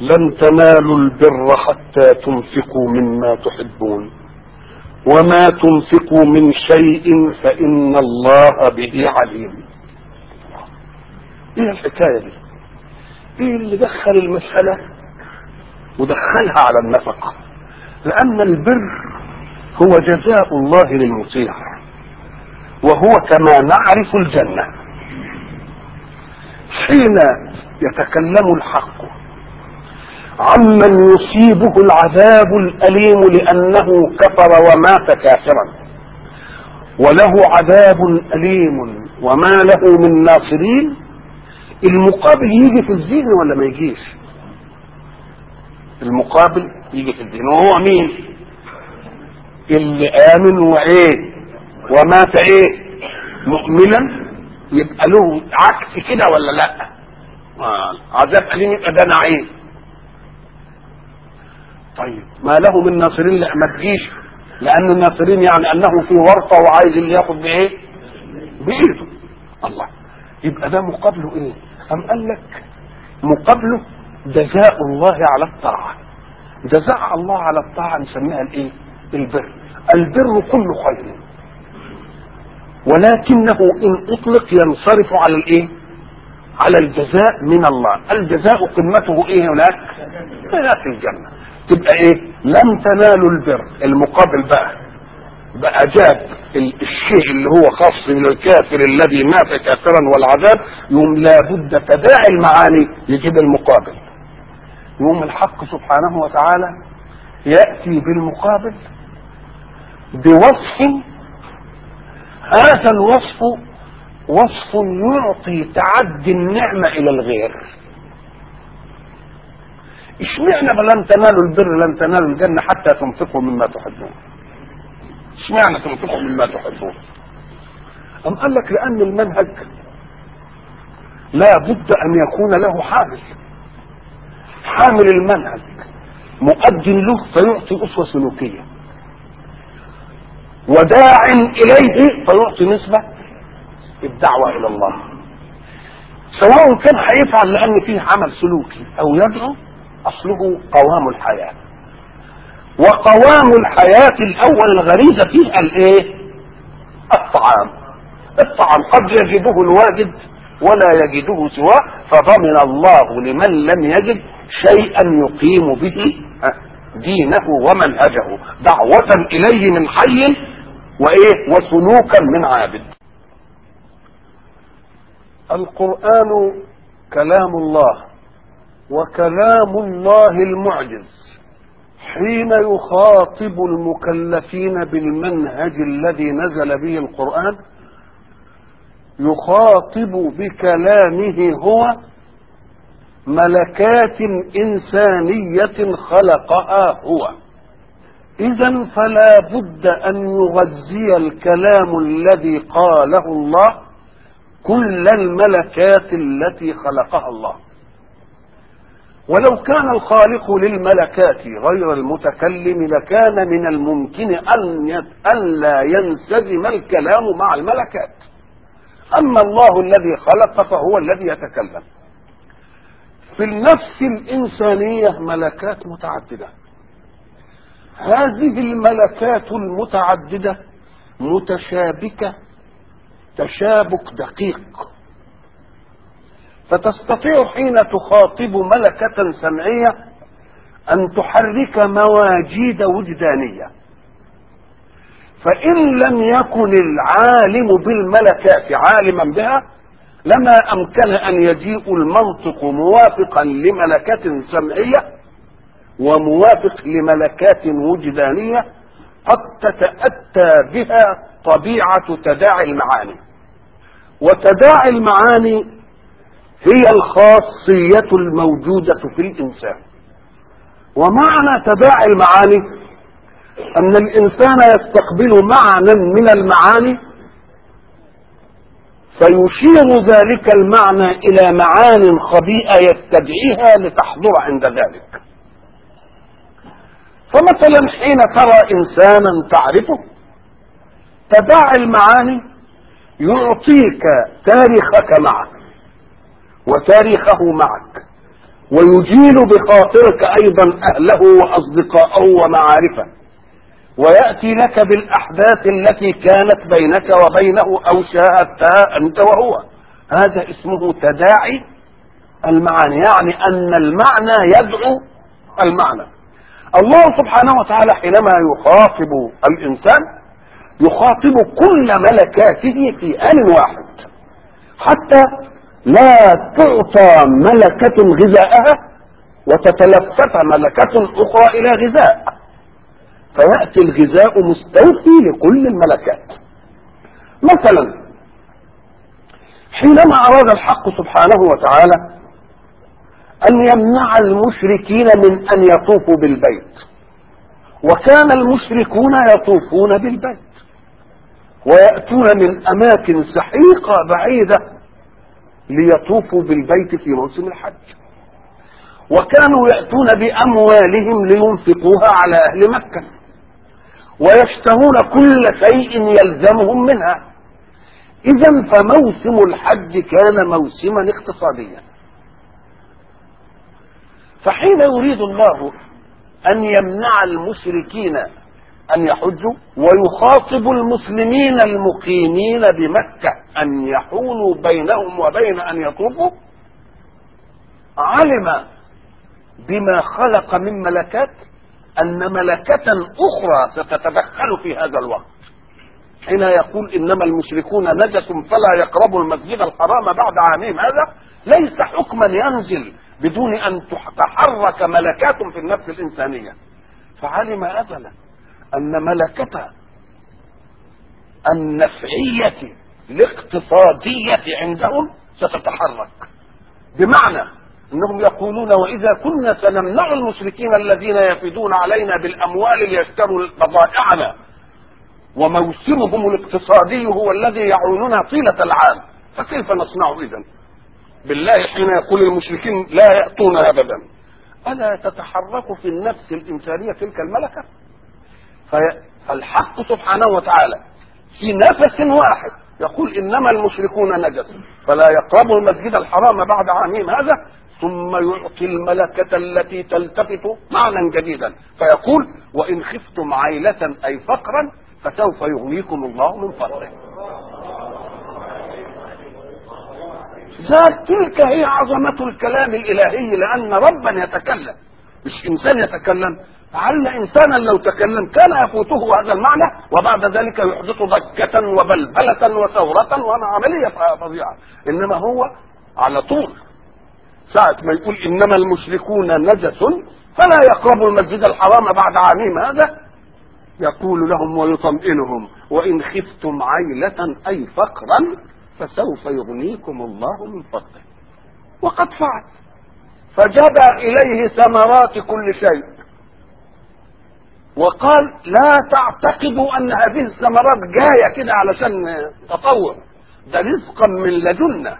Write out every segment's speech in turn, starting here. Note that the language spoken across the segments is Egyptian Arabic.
لن تنالوا البر حتى تنفقوا مما تحبون وما تنفقوا من شيء فإن الله به عليم ايه الحكاية دي ايه اللي دخل المسألة ودخلها على النفقة لأن البر هو جزاء الله للمطيع وهو كما نعرف الجنة حين يتكلم الحق عمن يصيبه العذاب الأليم لأنه كفر ومات كافرا وله عذاب أليم وما له من ناصرين المقابل يجي في الذهن ولا ما يجيش المقابل يجي في الذهن وهو مين اللي آمن وإيه ومات إيه مؤمنا يبقى له عكس كده ولا لا آه. عذاب أليم يبقى ده نعيم طيب ما له من ناصرين لا ما تجيش لان الناصرين يعني انه في ورطه وعايز اللي ياخد بايه بايده الله يبقى ده مقابله ايه ام قال لك مقابله جزاء الله على الطاعه جزاء الله على الطاعه نسميها الايه البر البر كل خير ولكنه ان اطلق ينصرف على الايه على الجزاء من الله الجزاء قمته ايه هناك هناك الجنه تبقى ايه لم تنالوا البر المقابل بقى بقى جاب الشيء اللي هو خاص بالكافر الذي مات كافرا والعذاب يوم لابد تداعي المعاني يجيب المقابل يوم الحق سبحانه وتعالى ياتي بالمقابل بوصف هذا الوصف وصف يعطي تعدي النعمه الى الغير اشمعنى لن تنالوا البر لن تنالوا الجنة حتى تنفقوا مما تحبون اشمعنى تنفقوا مما تحبون أم قال لك لأن المنهج لا بد أن يكون له حامل حامل المنهج مؤدي له فيعطي أسوة سلوكية وداع إليه فيعطي نسبة الدعوة إلى الله سواء كان هيفعل لأن فيه عمل سلوكي أو يدعو اصله قوام الحياه وقوام الحياه الاول الغريزه فيها الايه الطعام الطعام قد يجده الواجد ولا يجده سواه فضمن الله لمن لم يجد شيئا يقيم به دينه ومنهجه دعوة إليه من حي وإيه وسلوكا من عابد القرآن كلام الله وكلام الله المعجز حين يخاطب المكلفين بالمنهج الذي نزل به القرآن يخاطب بكلامه هو ملكات إنسانية خلقها هو إذا فلا بد أن يغذي الكلام الذي قاله الله كل الملكات التي خلقها الله ولو كان الخالق للملكات غير المتكلم لكان من الممكن أن ألا ينسجم الكلام مع الملكات أما الله الذي خلق فهو الذي يتكلم في النفس الإنسانية ملكات متعددة هذه الملكات المتعددة متشابكة تشابك دقيق فتستطيع حين تخاطب ملكة سمعية أن تحرك مواجيد وجدانية فإن لم يكن العالم بالملكات عالما بها لما أمكن أن يجيء المنطق موافقا لملكة سمعية وموافق لملكات وجدانية قد تتأتى بها طبيعة تداعي المعاني وتداعي المعاني هي الخاصية الموجودة في الإنسان ومعنى تداعي المعاني أن الإنسان يستقبل معنى من المعاني فيشير ذلك المعنى إلى معان خبيئة يستدعيها لتحضر عند ذلك فمثلا حين ترى إنسانا تعرفه تداعي المعاني يعطيك تاريخك معك وتاريخه معك ويجيل بخاطرك ايضا اهله واصدقاءه ومعارفه وياتي لك بالاحداث التي كانت بينك وبينه او شاهدتها انت وهو هذا اسمه تداعي المعاني يعني ان المعنى يدعو المعنى الله سبحانه وتعالى حينما يخاطب الانسان يخاطب كل ملكاته في ان واحد حتى لا تعطى ملكة غذاءها وتتلفت ملكة أخرى إلى غذاء فيأتي الغذاء مستوفي لكل الملكات مثلا حينما أراد الحق سبحانه وتعالى أن يمنع المشركين من أن يطوفوا بالبيت وكان المشركون يطوفون بالبيت ويأتون من أماكن سحيقة بعيدة ليطوفوا بالبيت في موسم الحج وكانوا يأتون بأموالهم لينفقوها على أهل مكة ويشتهون كل شيء يلزمهم منها إذا فموسم الحج كان موسما اقتصاديا فحين يريد الله أن يمنع المشركين أن يحجوا ويخاطب المسلمين المقيمين بمكة أن يحولوا بينهم وبين أن يطوفوا علم بما خلق من ملكات أن ملكة أخرى ستتدخل في هذا الوقت حين يقول إنما المشركون نجس فلا يقربوا المسجد الحرام بعد عامهم هذا ليس حكما ينزل بدون أن تتحرك ملكات في النفس الإنسانية فعلم أزلا أن ملكة النفعية الاقتصادية عندهم ستتحرك بمعنى انهم يقولون واذا كنا سنمنع المشركين الذين يفدون علينا بالاموال ليشتروا بضائعنا وموسمهم الاقتصادي هو الذي يعوننا طيله العام فكيف نصنع اذا بالله حين يقول المشركين لا ياتون ابدا الا تتحرك في النفس الانسانيه تلك الملكه فالحق سبحانه وتعالى في نفس واحد يقول انما المشركون نجس فلا يقربوا المسجد الحرام بعد عامهم هذا ثم يعطي الملكة التي تلتفت معنى جديدا فيقول وإن خفتم عيلة أي فقرا فسوف يغنيكم الله من فضله ذات تلك هي عظمة الكلام الإلهي لأن ربا يتكلم مش إنسان يتكلم لعل إنسانا لو تكلم كان يفوته هذا المعنى وبعد ذلك يحدث ضجة وبلبلة وثورة وعملية فظيعة إنما هو على طول ساعة ما يقول إنما المشركون نجس فلا يقربوا المسجد الحرام بعد عامهم هذا يقول لهم ويطمئنهم وإن خفتم عيلة أي فقرا فسوف يغنيكم الله من فضله وقد فعل فجبى إليه ثمرات كل شيء وقال لا تعتقدوا أن هذه الثمرات جاية كده علشان تطور ده رزقا من لدنا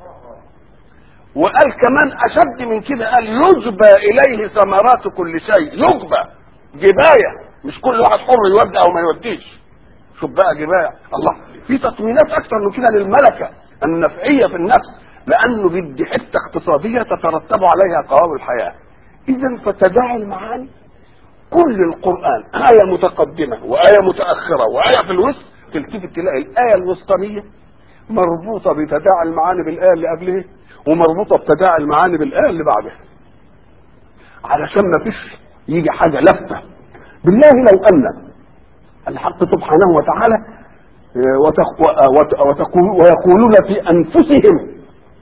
وقال كمان اشد من كده قال يجبى اليه ثمرات كل شيء يجبى جبايه مش كل واحد حر يودي او ما يوديش شوف بقى جبايه الله في تطمينات اكثر من كده للملكه النفعيه في النفس لانه بدي حته اقتصاديه تترتب عليها قوام الحياه اذا فتداعي المعاني كل القران ايه متقدمه وايه متاخره وايه في الوسط تلتفت تلاقي الايه الوسطانيه مربوطه بتداعي المعاني بالايه اللي قبلها ومربوطه بتداعي المعاني بالايه اللي بعدها علشان ما فيش يجي حاجه لفته بالله لو ان الحق سبحانه وتعالى وتقول ويقولون في انفسهم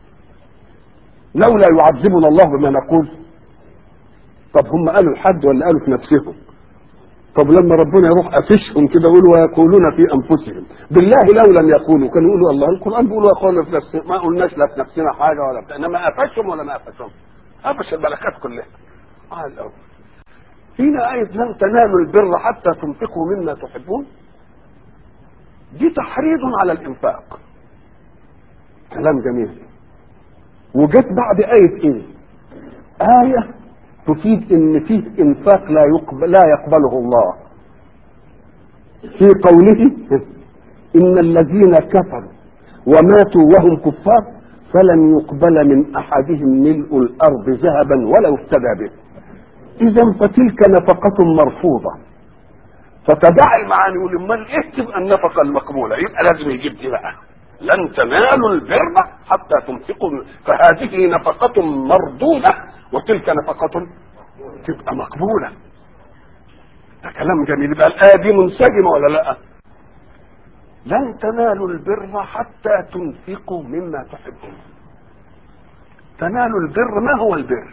لولا يعذبنا الله بما نقول طب هم قالوا الحد ولا قالوا في نفسهم طب لما ربنا يروح قافشهم كده يقول ويقولون في انفسهم بالله لو لم يقولوا كانوا يقولوا الله القران بيقول ويقولون في نفسهم ما قلناش لا في نفسنا حاجه ولا بتاع انما قفشهم ولا ما قفشهم قفش الملكات كلها آه الاول هنا آية لن تنالوا البر حتى تنفقوا مما تحبون دي تحريض على الإنفاق كلام جميل وجت بعد آية إيه؟ آية تفيد إن فيه إنفاق لا يقبل لا يقبله الله في قوله إن الذين كفروا وماتوا وهم كفار فلن يقبل من احدهم ملء الارض ذهبا ولو افتدى به اذا فتلك نفقه مرفوضه فتدع المعاني يقول امال ايه تبقى النفقه المقبوله يبقى لازم يجيب دي بقى لن تنالوا البر حتى تنفقوا فهذه نفقه مردوده وتلك نفقه تبقى مقبوله ده كلام جميل يبقى الايه دي منسجمه ولا لا لن تنالوا البر حتى تنفقوا مما تحبون تنالوا البر ما هو البر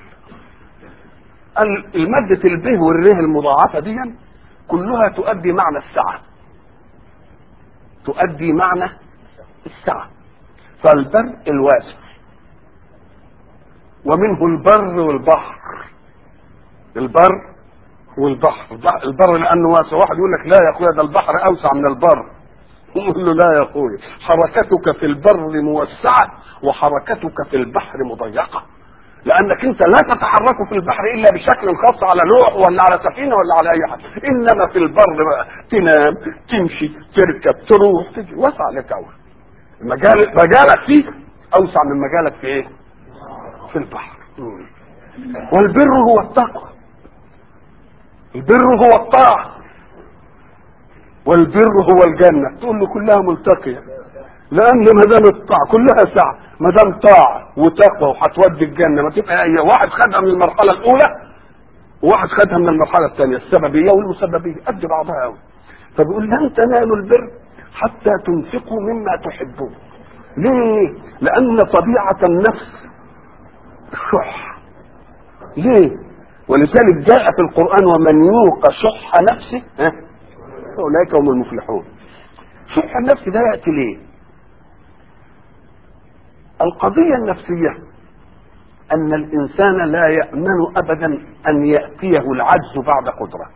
المادة البه والره المضاعفة دي كلها تؤدي معنى السعة تؤدي معنى السعة فالبر الواسع ومنه البر والبحر البر والبحر البر لانه واسع واحد يقول لك لا يا اخويا ده البحر اوسع من البر يقول له لا يا اخويا حركتك في البر موسعه وحركتك في البحر مضيقه لانك انت لا تتحرك في البحر الا بشكل خاص على لوح ولا على سفينه ولا على اي حاجه انما في البر بقى تنام تمشي تركب تروح تجي وسع لك أول. مجال مجالك فيه اوسع من مجالك في ايه في البحر والبر هو التقوى البر هو الطاعه والبر هو الجنه تقول له كلها ملتقيه لان ما دام الطاعه كلها سعه ما دام طاعه وتقوى وهتودي الجنه ما تبقى اي واحد خدها من المرحله الاولى وواحد خدها من المرحله الثانيه السببيه والمسببيه قد بعضها قوي فبيقول لن تنالوا البر حتى تنفقوا مما تحبون ليه لان طبيعه النفس الشح ليه ولذلك جاء في القران ومن يوق شح نفسه ها اولئك هم المفلحون شح النفس ده ياتي ليه القضية النفسية أن الإنسان لا يأمن أبدا أن يأتيه العجز بعد قدرة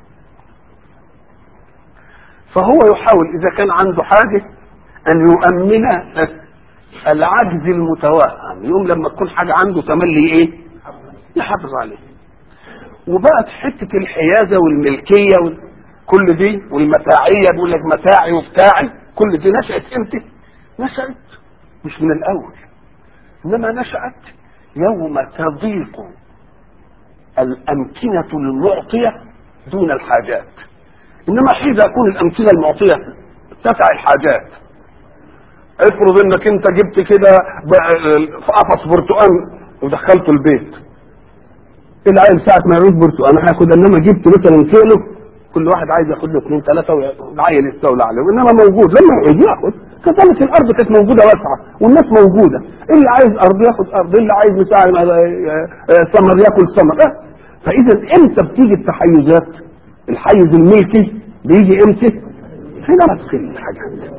فهو يحاول إذا كان عنده حاجة أن يؤمن العجز المتوهم يوم لما تكون حاجة عنده تملي إيه يحافظ عليه وبقت حتة الحيازة والملكية وكل دي والمتاعية بيقول لك متاعي وبتاعي كل دي نشأت امتى؟ نشأت مش من الأول انما نشأت يوم تضيق الأمكنة المعطية دون الحاجات إنما حين يكون الأمكنة المعطية تسع الحاجات افرض انك انت جبت كده قفص برتقال ودخلته البيت العيل ساعة ما يعوز برتقال هياخد انما جبت مثلا كيلو كل واحد عايز ياخد له اثنين ثلاثة والعيل يستولى عليه انما موجود لما يعوز ياخد كذلك الارض كانت موجوده واسعه والناس موجوده اللي عايز ارض ياخد ارض اللي عايز بتاع ثمر ياكل ثمر أه؟ فاذا امتى بتيجي التحيزات الحيز الملكي بيجي امتى حين تدخل الحاجات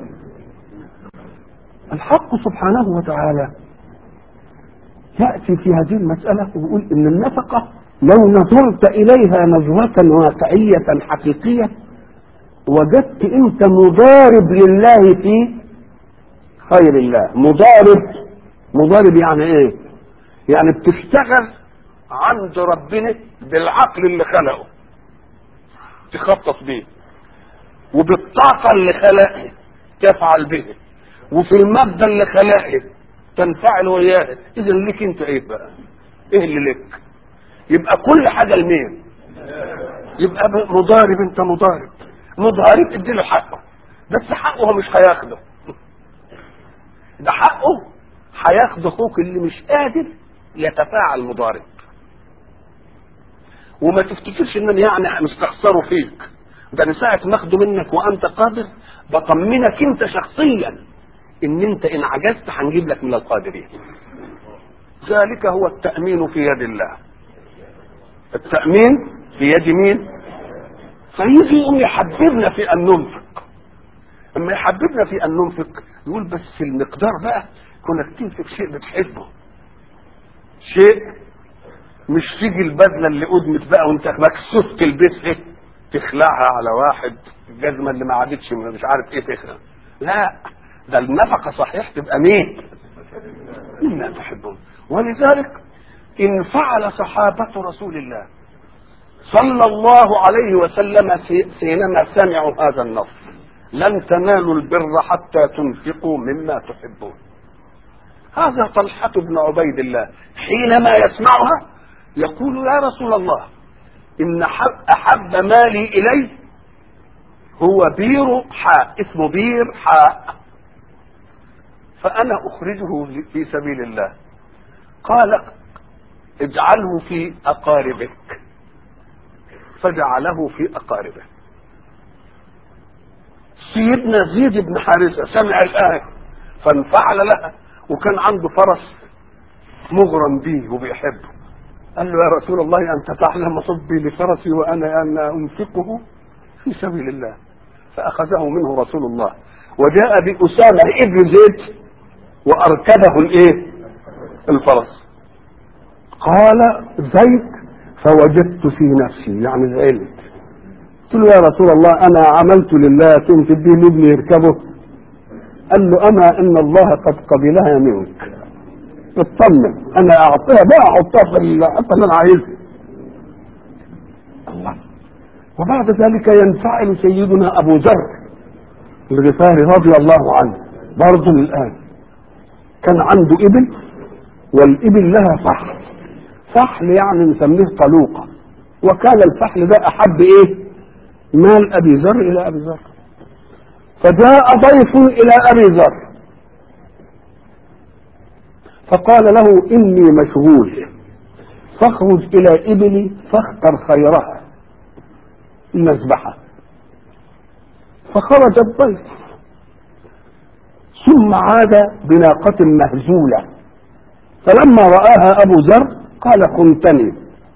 الحق سبحانه وتعالى ياتي في هذه المساله ويقول ان النفقه لو نظرت اليها نظره واقعيه حقيقيه وجدت انت مضارب لله في خير الله مضارب مضارب يعني ايه يعني بتشتغل عند ربنا بالعقل اللي خلقه تخطط بيه وبالطاقة اللي خلقها تفعل به وفي المادة اللي خلقها تنفعل وياها اذا ليك انت ايه بقى ايه اللي لك يبقى كل حاجة لمين يبقى مضارب انت مضارب مضارب اديله حقه بس حقه هو مش هياخده ده حقه هياخد اخوك اللي مش قادر يتفاعل مضارب وما تفتكرش ان يعني مستخسره فيك ده انا ساعه ما اخده منك وانت قادر بطمنك انت شخصيا ان انت ان عجزت هنجيب لك من القادرين ذلك هو التامين في يد الله التامين في يد مين فيجي يقوم يحببنا في ان ننفق اما يحببنا في ان ننفق يقول بس المقدار بقى كونك تنفق شيء بتحبه شيء مش تيجي البدله اللي قدمت بقى وانت مكسوف تلبسها تخلعها على واحد الجزمه اللي ما عادتش مش عارف ايه تخلع لا ده النفقه صحيح تبقى مين مما تحبون ولذلك ان فعل صحابه رسول الله صلى الله عليه وسلم حينما سمعوا هذا النص لن تنالوا البر حتى تنفقوا مما تحبون هذا طلحة بن عبيد الله حينما يسمعها يقول يا رسول الله إن أحب مالي إلي هو بير حاء اسمه بير حاء فأنا أخرجه في سبيل الله قال اجعله في أقاربك فجعله في أقاربه سيدنا زيد بن حارثة سمع الآية فانفعل لها وكان عنده فرس مغرم به وبيحبه قال له يا رسول الله أنت تعلم حبي لفرسي وأنا أنا أنفقه في سبيل الله فأخذه منه رسول الله وجاء بأسامة ابن زيد وأركبه الإيه الفرس قال زيد فوجدت في نفسي يعني زعلت قلت له يا رسول الله انا عملت لله ثم تديه لابني يركبه قال له اما ان الله قد قبلها منك اطمن انا اعطيها بقى احطها في الحته اللي انا عايزها الله وبعد ذلك ينفعل سيدنا ابو ذر الغفاري رضي الله عنه برضه الان كان عنده ابل والابل لها فحل فحل يعني نسميه طلوقه وكان الفحل ده احب ايه مال ابي ذر الى ابي ذر فجاء ضيف الى ابي ذر فقال له اني مشغول فاخرج الى ابلي فاختر خيرها المذبحه فخرج الضيف ثم عاد بناقة مهزولة فلما رآها أبو ذر قال خنتني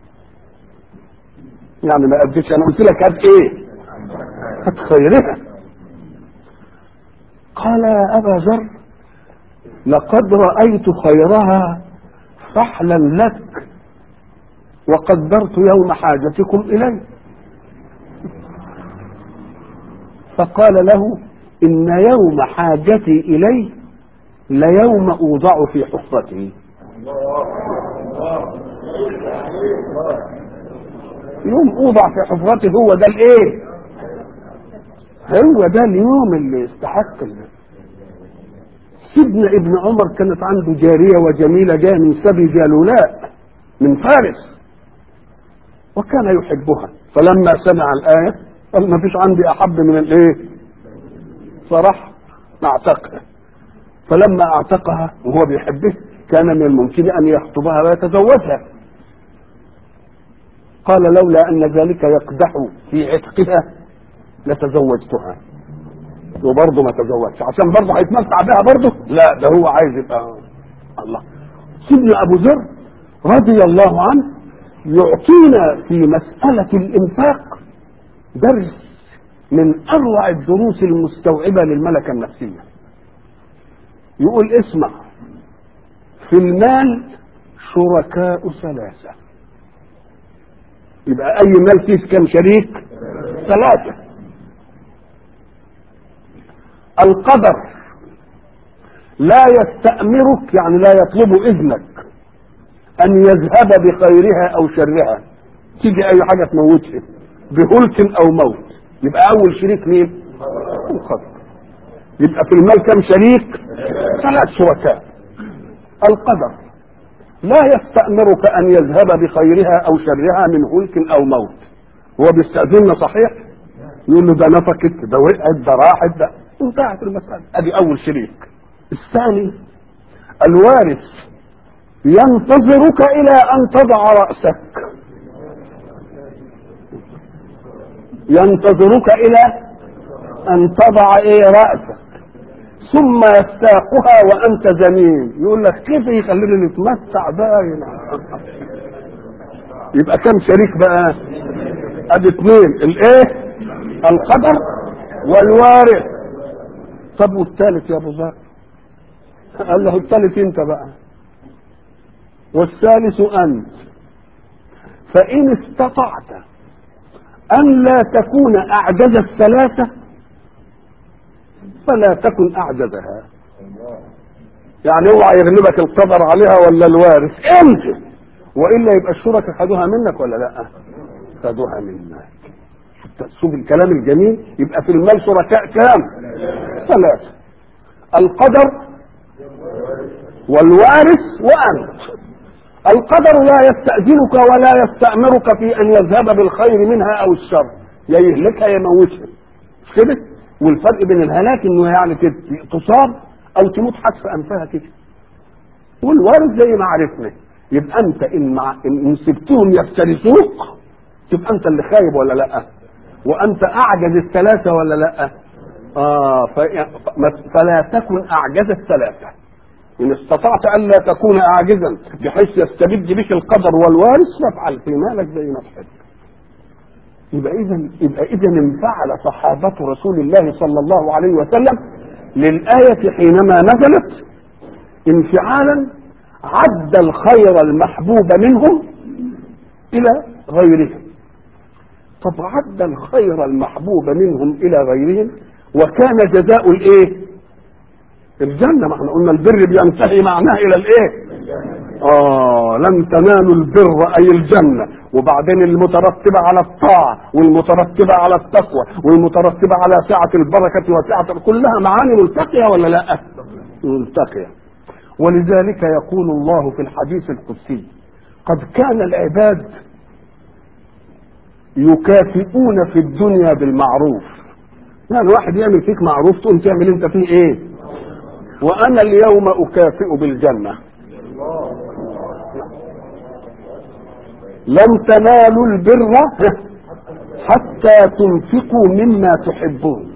يعني ما أديش أنا قلت لك هات إيه؟ هات خيرها قال يا أبا ذر لقد رأيت خيرها فحلا لك وقدرت يوم حاجتكم إليه فقال له إن يوم حاجتي إليه ليوم أوضع في حفرته يوم أوضع في حفرته هو ده الإيه؟ هو ده اليوم اللي يستحق اللي. سيدنا ابن عمر كانت عنده جارية وجميلة جاية من سبي جالولاء من فارس وكان يحبها فلما سمع الآية قال ما فيش عندي أحب من الإيه؟ صراحة اعتقها فلما اعتقها وهو بيحبه كان من الممكن ان يخطبها ويتزوجها قال لولا ان ذلك يقدح في عتقها لتزوجتها وبرضه ما تزوجش عشان برضه هيتمتع بها برضه لا ده هو عايز يبقى الله سيدنا ابو ذر رضي الله عنه يعطينا في مسألة الإنفاق درس من اروع الدروس المستوعبه للملكه النفسيه يقول اسمع في المال شركاء ثلاثه يبقى اي مال فيه كم شريك ثلاثه القدر لا يستأمرك يعني لا يطلب إذنك أن يذهب بخيرها أو شرها تيجي أي حاجة تموتها بهلك أو موت يبقى اول شريك مين القدر يبقى في المال كم شريك ثلاث شركاء القدر لا يستأمرك ان يذهب بخيرها او شرها من هلك او موت هو بيستأذننا صحيح يقول له ده نفكت ده وقعت ده راحت ده انتهت المسألة ادي اول شريك الثاني الوارث ينتظرك الى ان تضع رأسك ينتظرك الى ان تضع ايه رأسك ثم يستاقها وانت زميل يقول لك كيف يخليني نتمتع بقى يبقى كم شريك بقى ادي اثنين الايه القدر والوارث طب والثالث يا ابو ذر قال له الثالث انت بقى والثالث انت فان استطعت أن لا تكون أعجز الثلاثة فلا تكن أعجزها يعني اوعى يغلبك القدر عليها ولا الوارث انت والا يبقى الشركاء خدوها منك ولا لا خدوها منك شوف الكلام الجميل يبقى في المال شركاء كام ثلاثة القدر والوارث وانت القدر لا يستأذنك ولا يستأمرك في ان يذهب بالخير منها او الشر يا يهلكها يا يموتها مش كده والفرق بين الهلاك انه يعني كده تصاب او تموت حتف انفها كده والوارث زي ما عرفنا يبقى انت ان, مع إن سبتهم يفترسوك تبقى انت اللي خايب ولا لا وانت اعجز الثلاثه ولا لا اه فلا تكن اعجز الثلاثه ان استطعت الا تكون اعجزا بحيث يستبد بك القدر والوارث فافعل في مالك زي ما تحب يبقى اذا يبقى اذا انفعل صحابه رسول الله صلى الله عليه وسلم للايه حينما نزلت انفعالا عد الخير المحبوب منهم الى غيرهم طب عد الخير المحبوب منهم الى غيرهم وكان جزاء الايه الجنة ما احنا قلنا البر بينتهي معناه الى الايه اه لن تنالوا البر اي الجنة وبعدين المترتبة على الطاعة والمترتبة على التقوى والمترتبة على سعة البركة وسعة كلها معاني ملتقية ولا لا ملتقية ولذلك يقول الله في الحديث القدسي قد كان العباد يكافئون في الدنيا بالمعروف يعني واحد يعمل فيك معروف تقوم تعمل انت فيه ايه وانا اليوم اكافئ بالجنه لن تنالوا البر حتى تنفقوا مما تحبون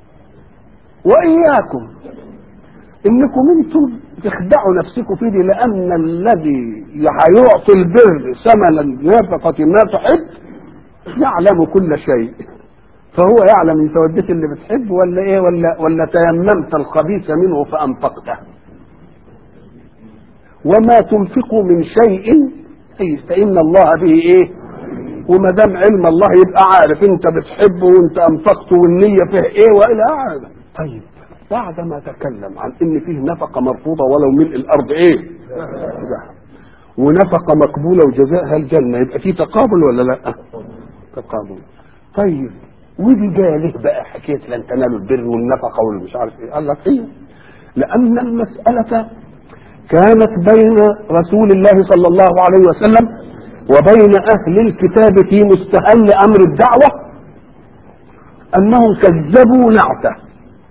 واياكم انكم انتم تخدعوا نفسكم فيه لان الذي هيعطي البر ثمنا نفقه ما تحب يعلم كل شيء فهو يعلم انت وديت اللي بتحب ولا ايه ولا ولا تيممت الخبيث منه فانفقته وما تنفقوا من شيء فان الله به ايه وما دام علم الله يبقى عارف انت بتحبه وانت انفقته والنيه فيه ايه والى اخره طيب بعد ما تكلم عن ان فيه نفقه مرفوضه ولو ملء الارض ايه ذهب ونفقه مقبوله وجزاءها الجنه يبقى في تقابل ولا لا تقابل طيب ودي جايه ليه بقى حكايه لن تنالوا البر والنفقه والمش عارف ايه قال لك ايه لان المساله كانت بين رسول الله صلى الله عليه وسلم وبين اهل الكتاب في مستهل امر الدعوه انهم كذبوا نعته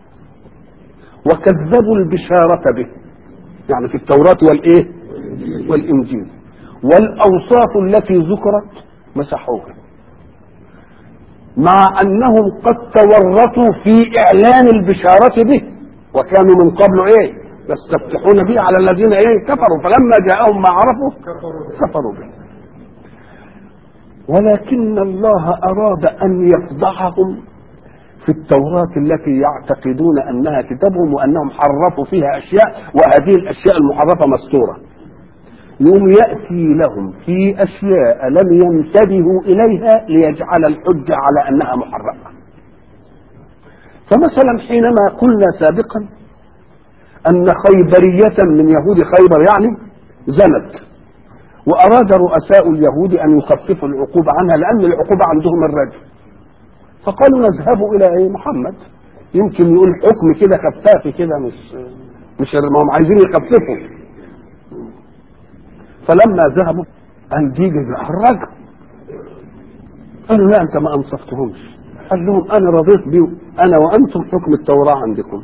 وكذبوا البشاره به يعني في التوراه والايه والانجيل والاوصاف التي ذكرت مسحوها مع انهم قد تورطوا في اعلان البشاره به وكانوا من قبل ايه يستفتحون به على الذين ايه كفروا فلما جاءهم ما عرفوا كفروا به ولكن الله اراد ان يفضحهم في التوراة التي يعتقدون انها كتابهم وانهم حرفوا فيها اشياء وهذه الاشياء المحرفه مستوره. يوم ياتي لهم في اشياء لم ينتبهوا اليها ليجعل الحجه على انها محرفه. فمثلا حينما قلنا سابقا ان خيبريه من يهود خيبر يعني زنت واراد رؤساء اليهود ان يخففوا العقوبه عنها لان العقوبه عندهم الرجل. فقالوا نذهب الى ايه محمد يمكن يقول حكم كده خفافي كده مش مش ما هم عايزين يخففوا فلما ذهبوا قال دي جزاء الرجل قالوا لا انت ما انصفتهمش قال لهم انا رضيت بيه انا وانتم حكم التوراه عندكم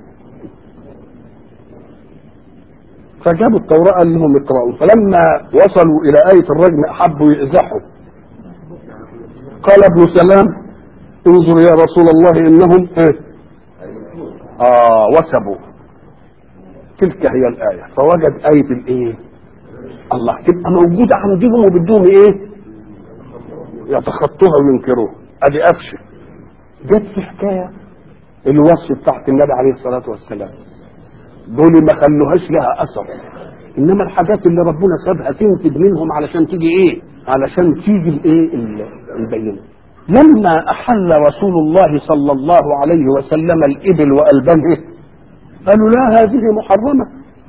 فجابوا التوراه قال لهم اقرأوا فلما وصلوا الى آية الرجم حبوا يزحوا قال ابن سلام انظر يا رسول الله انهم ايه اه وثبوا تلك هي الآية فوجد آية الايه الله تبقى موجودة عندهم وبدهم ايه يتخطوها وينكروها ادي قفشة جت في حكاية الوصف بتاعت النبي عليه الصلاة والسلام دول ما خلوهاش لها اثر انما الحاجات اللي ربنا سابها تنتج منهم علشان تيجي ايه علشان تيجي الايه البينه لما احل رسول الله صلى الله عليه وسلم الابل والبنه قالوا لا هذه محرمه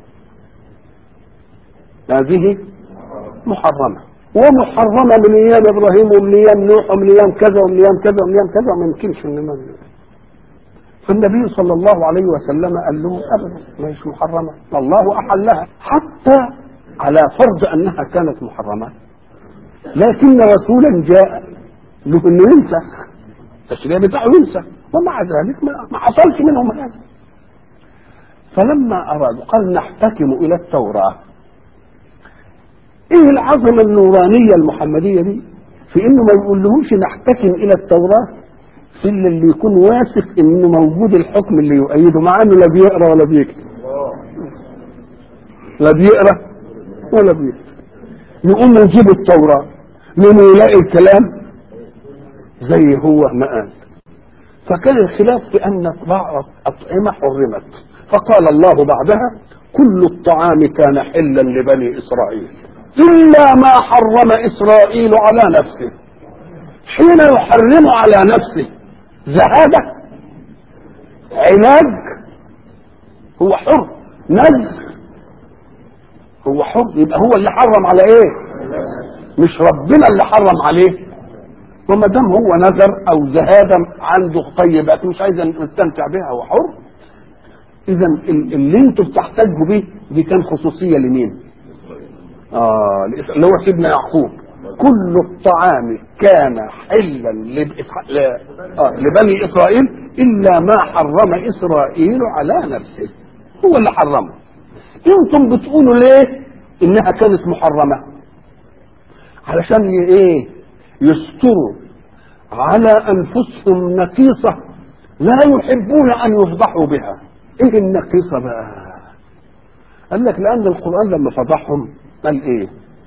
هذه محرمه ومحرمه من ايام ابراهيم ومن ايام نوح ومن ايام كذا ومن ايام كذا ومن ايام كذا وما يمكنش ان فالنبي صلى الله عليه وسلم قال لهم ابدا مش محرمه الله احلها حتى على فرض انها كانت محرمه لكن رسولا جاء له انه ينسخ التشريع بتاعه ينسخ ومع ذلك ما ما حصلش منهم هذا فلما ارادوا قال نحتكم الى التوراه ايه العظمه النورانيه المحمديه دي في انه ما يقولهمش نحتكم الى التوراه في اللي يكون واثق انه موجود الحكم اللي يؤيده مع انه لا بيقرا ولا بيكتب لا بيقرا ولا بيكتب يقوم يجيب التوراه لانه يلاقي الكلام زي هو ما قال فكان الخلاف في ان بعض اطعمه حرمت فقال الله بعدها كل الطعام كان حلا لبني اسرائيل الا ما حرم اسرائيل على نفسه حين يحرم على نفسه زهادة علاج هو حر نزل هو حر يبقى هو اللي حرم على ايه مش ربنا اللي حرم عليه وما دام هو نذر او زهاده عنده طيبات مش عايز نستمتع بها هو حر اذا اللي انتوا بتحتجوا بيه دي كان خصوصيه لمين اه اللي هو سيدنا يعقوب كل الطعام كان حلا لب- ل- آه، لبني اسرائيل الا ما حرم اسرائيل على نفسه هو اللي حرمه انتم بتقولوا ليه انها كانت محرمه علشان ي- ايه يستروا على انفسهم نقيصه لا يحبون ان يفضحوا بها ايه النقيصه بقى قال لك لان القران لما فضحهم قال ايه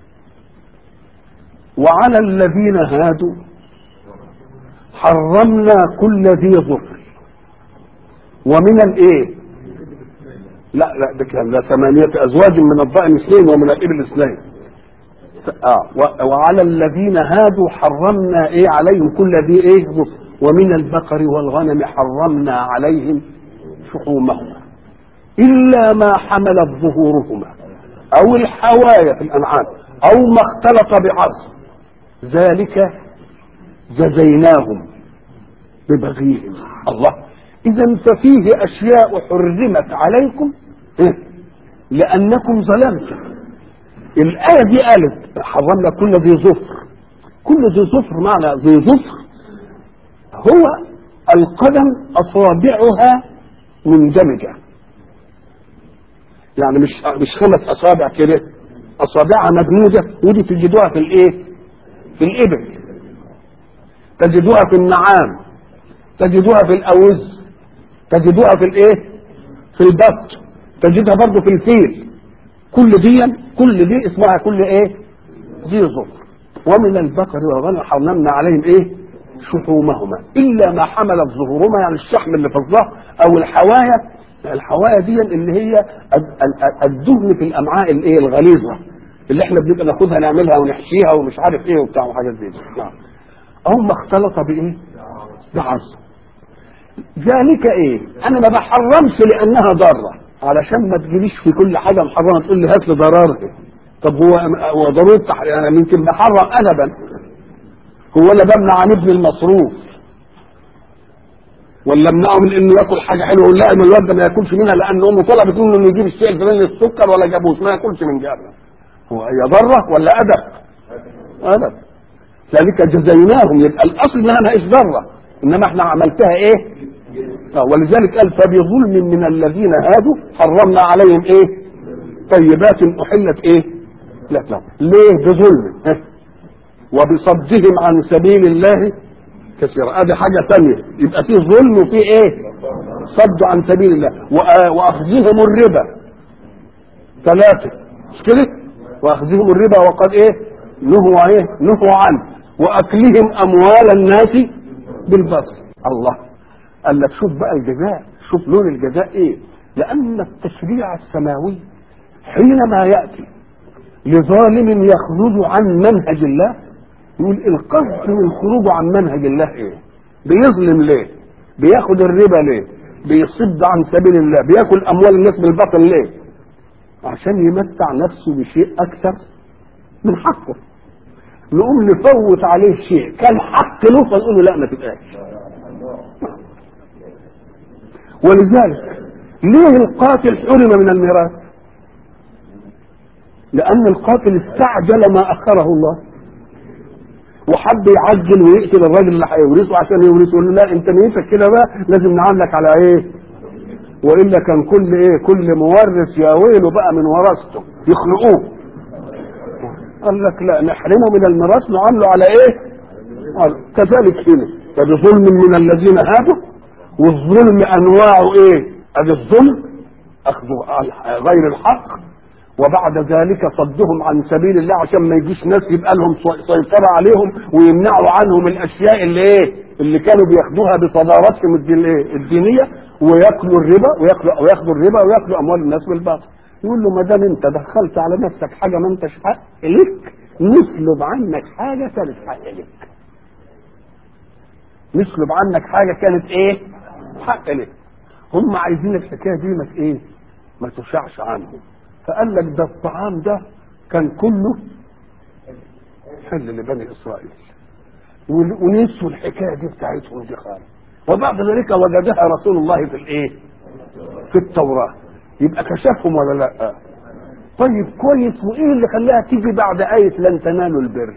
وعلى الذين هادوا حرمنا كل ذي ظفر ومن الايه لا لا ده كان ده ثمانية أزواج من الضأن اثنين ومن الإبل اثنين آه و- وعلى الذين هادوا حرمنا إيه عليهم كل ذي إيه ظفر ومن البقر والغنم حرمنا عليهم شحومهما إلا ما حملت ظهورهما أو الحوايا في الأنعام أو ما اختلط بعظم ذلك جزيناهم ببغيهم الله اذا ففيه اشياء حرمت عليكم إيه؟ لانكم ظلمتم الايه دي قالت حرمنا كل ذي ظفر كل ذي ظفر معنى ذي ظفر هو القدم اصابعها مندمجه يعني مش مش خمس اصابع كده اصابعها مدموجه ودي تجدوها في الايه في الإبل تجدوها في النعام تجدوها في الأوز تجدوها في الإيه في البط تجدها برضه في الفيل كل دي كل دي اسمها كل إيه ذي ظفر ومن البقر والغنم حرمنا عليهم إيه شحومهما إلا ما حملت ظهورهما يعني الشحم اللي في الظهر أو الحوايا الحوايا دي اللي هي ال- ال- الدهن في الأمعاء الإيه الغليظة اللي احنا بنبقى ناخدها نعملها ونحشيها ومش عارف ايه وبتاع وحاجات زي دي نعم او ما اختلط بايه بعظم ذلك ايه انا ما بحرمش لانها ضاره علشان ما تجيليش في كل حاجه محرمه تقول لي هات لي ضرارها طب هو هو ضروره تح- انا يمكن بحرم ادبا هو انا بمنع عن ابن المصروف ولا امنعه من انه ياكل حاجه حلوه يقول لا ان الواد ده ما ياكلش منها لان امه طلبت منه انه يجيب الشيء الفلاني السكر ولا جابوش ما ياكلش من جابه هو هي ضره ولا ادب؟ ادب ذلك جزيناهم يبقى الاصل انها ماهيش ضره انما احنا عملتها ايه؟ آه ولذلك قال فبظلم من الذين هادوا حرمنا عليهم ايه؟ طيبات احلت ايه؟ لا لا ليه بظلم؟ ها؟ وبصدهم عن سبيل الله كثيرا ادي حاجه ثانيه يبقى في ظلم وفي ايه؟ صد عن سبيل الله وآ- واخذهم الربا ثلاثه مش كده؟ واخذهم الربا وقد ايه نهوا ايه نهوا عنه واكلهم اموال الناس بالباطل الله قال لك شوف بقى الجزاء شوف لون الجزاء ايه لان التشريع السماوي حينما ياتي لظالم يخرج عن منهج الله يقول القصد من خروجه عن منهج الله ايه بيظلم ليه بياخد الربا ليه بيصد عن سبيل الله بياكل اموال الناس بالباطل ليه عشان يمتع نفسه بشيء اكثر من حقه نقوم نفوت عليه شيء كان حق له فنقول له لا ما تبقاش ولذلك ليه القاتل حرم من الميراث لان القاتل استعجل ما اخره الله وحب يعجل ويقتل الراجل اللي هيورثه عشان يورثه يقول له لا انت نيتك كده بقى لازم نعاملك على ايه والا كان كل ايه كل مورث يا ويله بقى من ورثته يخلقوه قال لك لا نحرمه من الميراث نعامله على ايه قال كذلك هنا فبظلم من الذين هادوا والظلم انواعه ايه ادي الظلم اخذ غير الحق وبعد ذلك صدهم عن سبيل الله عشان ما يجيش ناس يبقى لهم سيطرة عليهم ويمنعوا عنهم الاشياء اللي ايه اللي كانوا بياخدوها بصدارتهم الدينية وياكلوا الربا وياكلوا وياخدوا الربا وياكلوا اموال الناس بالباطل يقول له ما دام انت دخلت على نفسك حاجه ما انتش حق لك نسلب عنك حاجه كانت حق لك نسلب عنك حاجه كانت ايه حق لك هم عايزين الحكايه دي ما ايه ما تشعش عنهم فقال لك ده الطعام ده كان كله حل لبني اسرائيل ونسوا الحكايه دي بتاعتهم دي خالص وبعد ذلك وجدها رسول الله في الايه في التوراه يبقى كشفهم ولا لا طيب كويس وايه اللي خلاها تيجي بعد آية لن تنالوا البر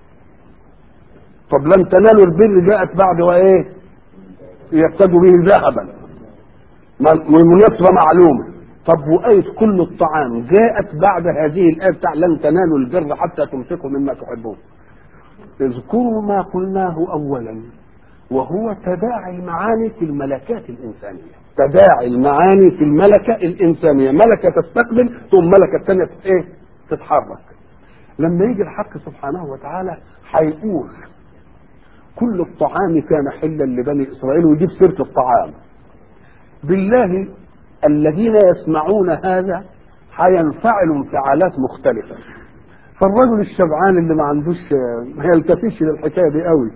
طب لن تنالوا البر جاءت بعد وايه يبتدوا به ذهبا مناسبة معلومة طب وآية كل الطعام جاءت بعد هذه الآية بتاع لن تنالوا البر حتى تنفقوا مما تحبون اذكروا ما قلناه أولا وهو تداعي المعاني في الملكات الإنسانية تداعي المعاني في الملكة الإنسانية ملكة تستقبل ثم ملكة ثانية إيه؟ تتحرك لما يجي الحق سبحانه وتعالى هيقول كل الطعام كان حلا لبني إسرائيل ويجيب سيرة الطعام بالله الذين يسمعون هذا هينفعلوا انفعالات مختلفة فالرجل الشبعان اللي ما عندوش ما يلتفتش للحكاية دي قوي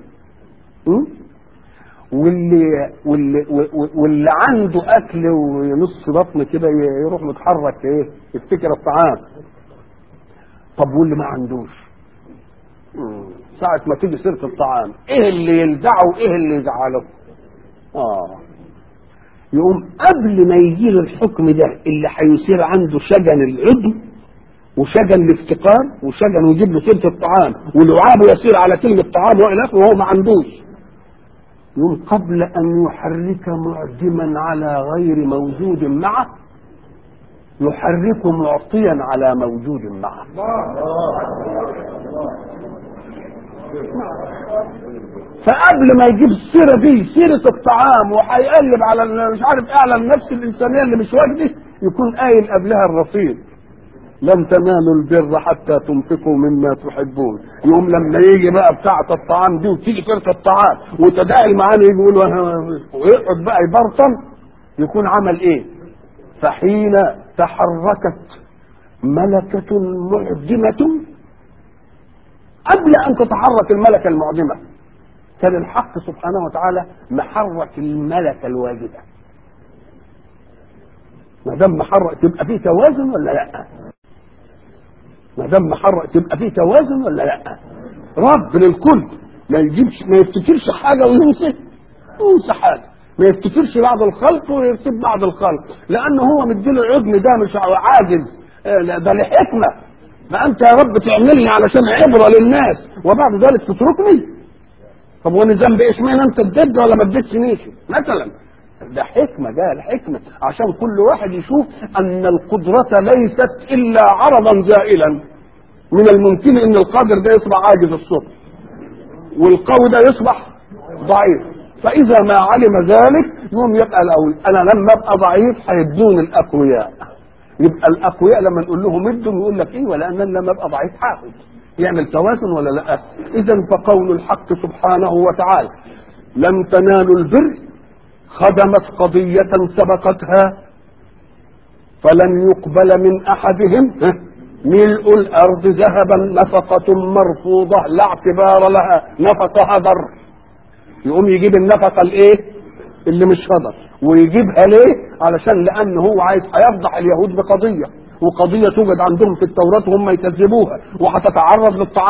واللي واللي واللي عنده اكل ونص بطن كده يروح متحرك ايه يفتكر الطعام طب واللي ما عندوش ساعة ما تيجي سيرة الطعام ايه اللي يلدعه وايه اللي يزعله اه يقوم قبل ما يجي له الحكم ده اللي هيصير عنده شجن العضو وشجن الافتقار وشجن ويجيب له سيرة الطعام ولعابه يسير على كلمة طعام والى اخره وهو ما عندوش يقول قبل أن يحرك معدما على غير موجود معه يحرك معطيا على موجود معه فقبل ما يجيب السيرة دي سيرة الطعام وهيقلب على مش عارف اعلى النفس الإنسانية اللي مش واجده يكون قايل قبلها الرصيد لن تنالوا البر حتى تنفقوا مما تحبون يقوم لما يجي بقى بتاعة الطعام دي وتيجي فرقة الطعام وتداعي المعاني يجي يقول ويقعد بقى يبرطم يكون عمل ايه فحين تحركت ملكة معدمة قبل ان تتحرك الملكة المعدمة كان الحق سبحانه وتعالى محرك الملكة الواجدة ما دام محرك تبقى فيه توازن ولا لا؟ ما دام محرك تبقى فيه توازن ولا لا؟ رب للكل ما يجيبش ما يفتكرش حاجه وينسى ينسى حاجه ما يفتكرش بعض الخلق ويسيب بعض الخلق لانه هو مديله عدن ده مش عاجز ده لحكمه ما انت يا رب تعملني علشان عبره للناس وبعد ذلك تتركني طب وانا ذنبي ايش مين انت اديت ولا ما اديتنيش مثلا ده حكمة ده الحكمة عشان كل واحد يشوف أن القدرة ليست إلا عرضا زائلا من الممكن أن القادر ده يصبح عاجز الصبح والقوي ده يصبح ضعيف فإذا ما علم ذلك يوم يبقى الأول أنا لما أبقى ضعيف هيدون الأقوياء يبقى الأقوياء لما نقول لهم ادوا يقول لك إيه ولا أنا لما أبقى ضعيف هاخد يعمل توازن ولا لا إذا فقول الحق سبحانه وتعالى لن تنالوا البر خدمت قضية سبقتها فلن يقبل من أحدهم ملء الأرض ذهبا نفقة مرفوضة لا اعتبار لها نفقة هدر يقوم يجيب النفقة الايه اللي مش هدر ويجيبها ليه علشان لأن هو عايز هيفضح اليهود بقضية وقضية توجد عندهم في التوراة وهم يكذبوها وهتتعرض للطعام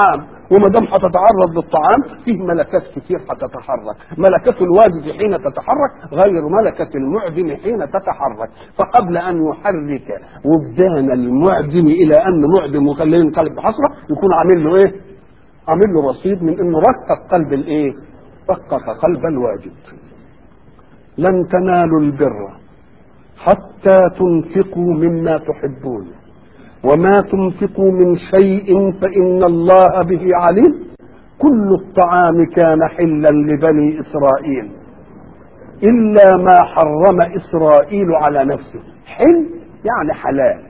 وما دام هتتعرض للطعام فيه ملكات كتير هتتحرك ملكة الواجد حين تتحرك غير ملكة المعدم حين تتحرك فقبل أن يحرك وجدان المعدم إلى أن معدم وخليه ينقلب بحسرة يكون عامل له إيه عامل له رصيد من انه رقق قلب الايه رقق قلب الواجد لن تنالوا البر حتى تنفقوا مما تحبون وما تنفقوا من شيء فان الله به عليم كل الطعام كان حلا لبني اسرائيل الا ما حرم اسرائيل على نفسه حل يعني حلال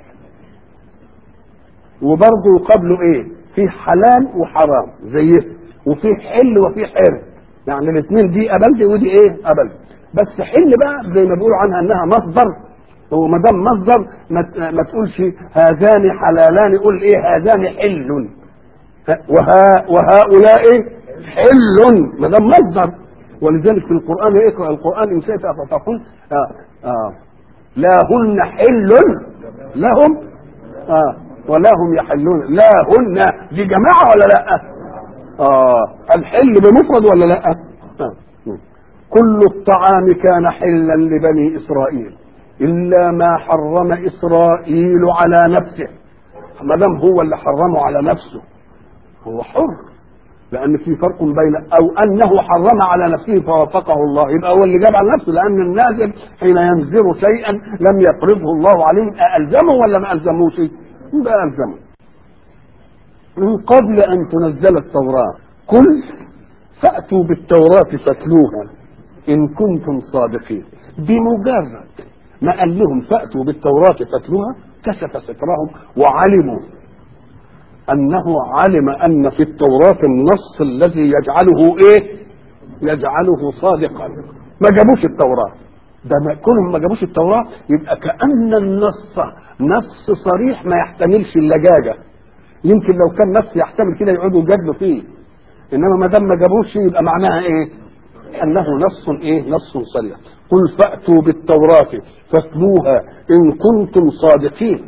وبرضه قبله ايه في حلال وحرام زيه وفي حل وفي حرم يعني الاثنين دي قبلت ودي ايه قبلت بس حل بقى زي ما بيقولوا عنها انها مصدر هو ما دام مصدر ما, ما تقولش هذان حلالان قول ايه هذان حل وها وهؤلاء حل ما دام مصدر ولذلك في القران اقرا القران ان شئت فتقول آه آه لا هن حل لهم آه ولا هم يحلون لا هن دي جماعة ولا لا آه الحل بمفرد ولا لا آه. كل الطعام كان حلا لبني إسرائيل إلا ما حرم إسرائيل على نفسه ما دام هو اللي حرمه على نفسه هو حر لأن في فرق بين أو أنه حرم على نفسه فوافقه الله يبقى هو اللي جاب على نفسه لأن النازل حين ينزل شيئا لم يفرضه الله عليه ألزمه ولا ما ألزموش؟ يبقى ألزمه من قبل أن تنزل التوراة قل فأتوا بالتوراة فاتلوها إن كنتم صادقين بمجرد ما قال لهم فأتوا بالتوراة فاتلوها كشف سترهم وعلموا أنه علم أن في التوراة النص الذي يجعله إيه يجعله صادقا ما جابوش التوراة ده ما كونهم ما جابوش التوراة يبقى كأن النص نص صريح ما يحتملش اللجاجة يمكن لو كان نص يحتمل كده يقعدوا يجادلوا فيه انما ما دام ما جابوش يبقى معناها ايه؟ انه نص ايه؟ نص صريح قل فاتوا بالتوراة فاتلوها ان كنتم صادقين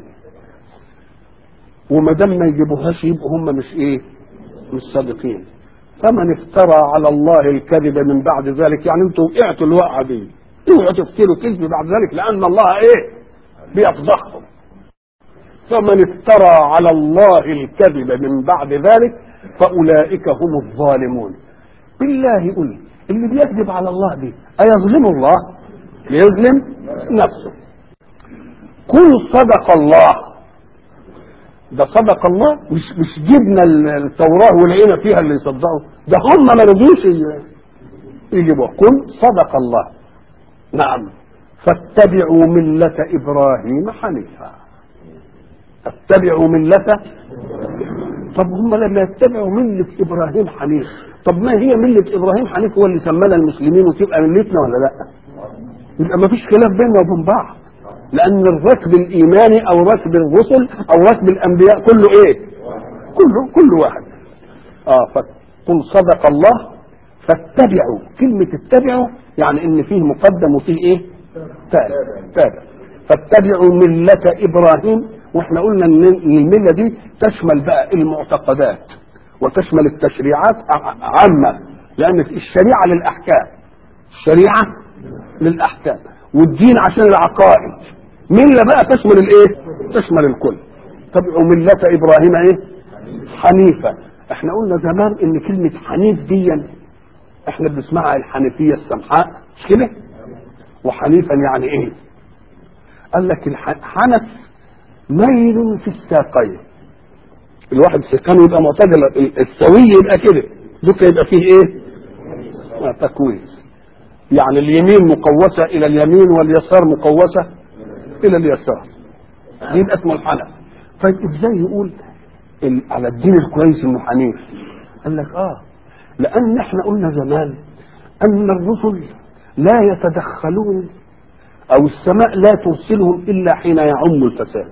وما دام ما يجيبوهاش يبقوا هم مش ايه؟ مش صادقين فمن افترى على الله الكذب من بعد ذلك يعني انتم وقعتوا الوقعه دي اوعوا تفتروا كذب بعد ذلك لان الله ايه؟ بيفضحكم فمن افترى على الله الكذب من بعد ذلك فاولئك هم الظالمون بالله قل اللي بيكذب على الله دي ايظلم الله يظلم نفسه قل صدق الله ده صدق الله مش مش جبنا التوراه ولقينا فيها اللي يصدقوا ده هم ما رضوش يجيبوها قل صدق الله نعم فاتبعوا ملة إبراهيم حنيفا اتبعوا ملة طب هم لما يتبعوا ملة إبراهيم حنيف طب ما هي ملة إبراهيم حنيف هو اللي سمانا المسلمين وتبقى ملتنا ولا لا يبقى ما فيش خلاف بيننا وبين بعض لأن الركب الإيماني أو ركب الرسل أو ركب الأنبياء كله إيه كله كل واحد آه فقل صدق الله فاتبعوا كلمة اتبعوا يعني إن فيه مقدم وفيه إيه تابع تابع فاتبعوا ملة إبراهيم واحنا قلنا ان المله دي تشمل بقى المعتقدات وتشمل التشريعات عامه لان الشريعه للاحكام الشريعه للاحكام والدين عشان العقائد مله بقى تشمل الايه تشمل الكل تبعوا مله ابراهيم ايه حنيفه احنا قلنا زمان ان كلمه حنيف دي احنا بنسمعها الحنيفيه السمحاء مش كده وحنيفا يعني ايه قال لك الحنف ميل في الساقين الواحد سكانه يبقى معتدل السوي يبقى كده دوك يبقى فيه ايه آه تكويس يعني اليمين مقوسة إلى اليمين واليسار مقوسة إلى اليسار يبقى اسمه الحنف طيب ازاي يقول على الدين الكويس انه حنيف قال لك اه لان احنا قلنا زمان ان الرسل لا يتدخلون او السماء لا ترسلهم الا حين يعم الفساد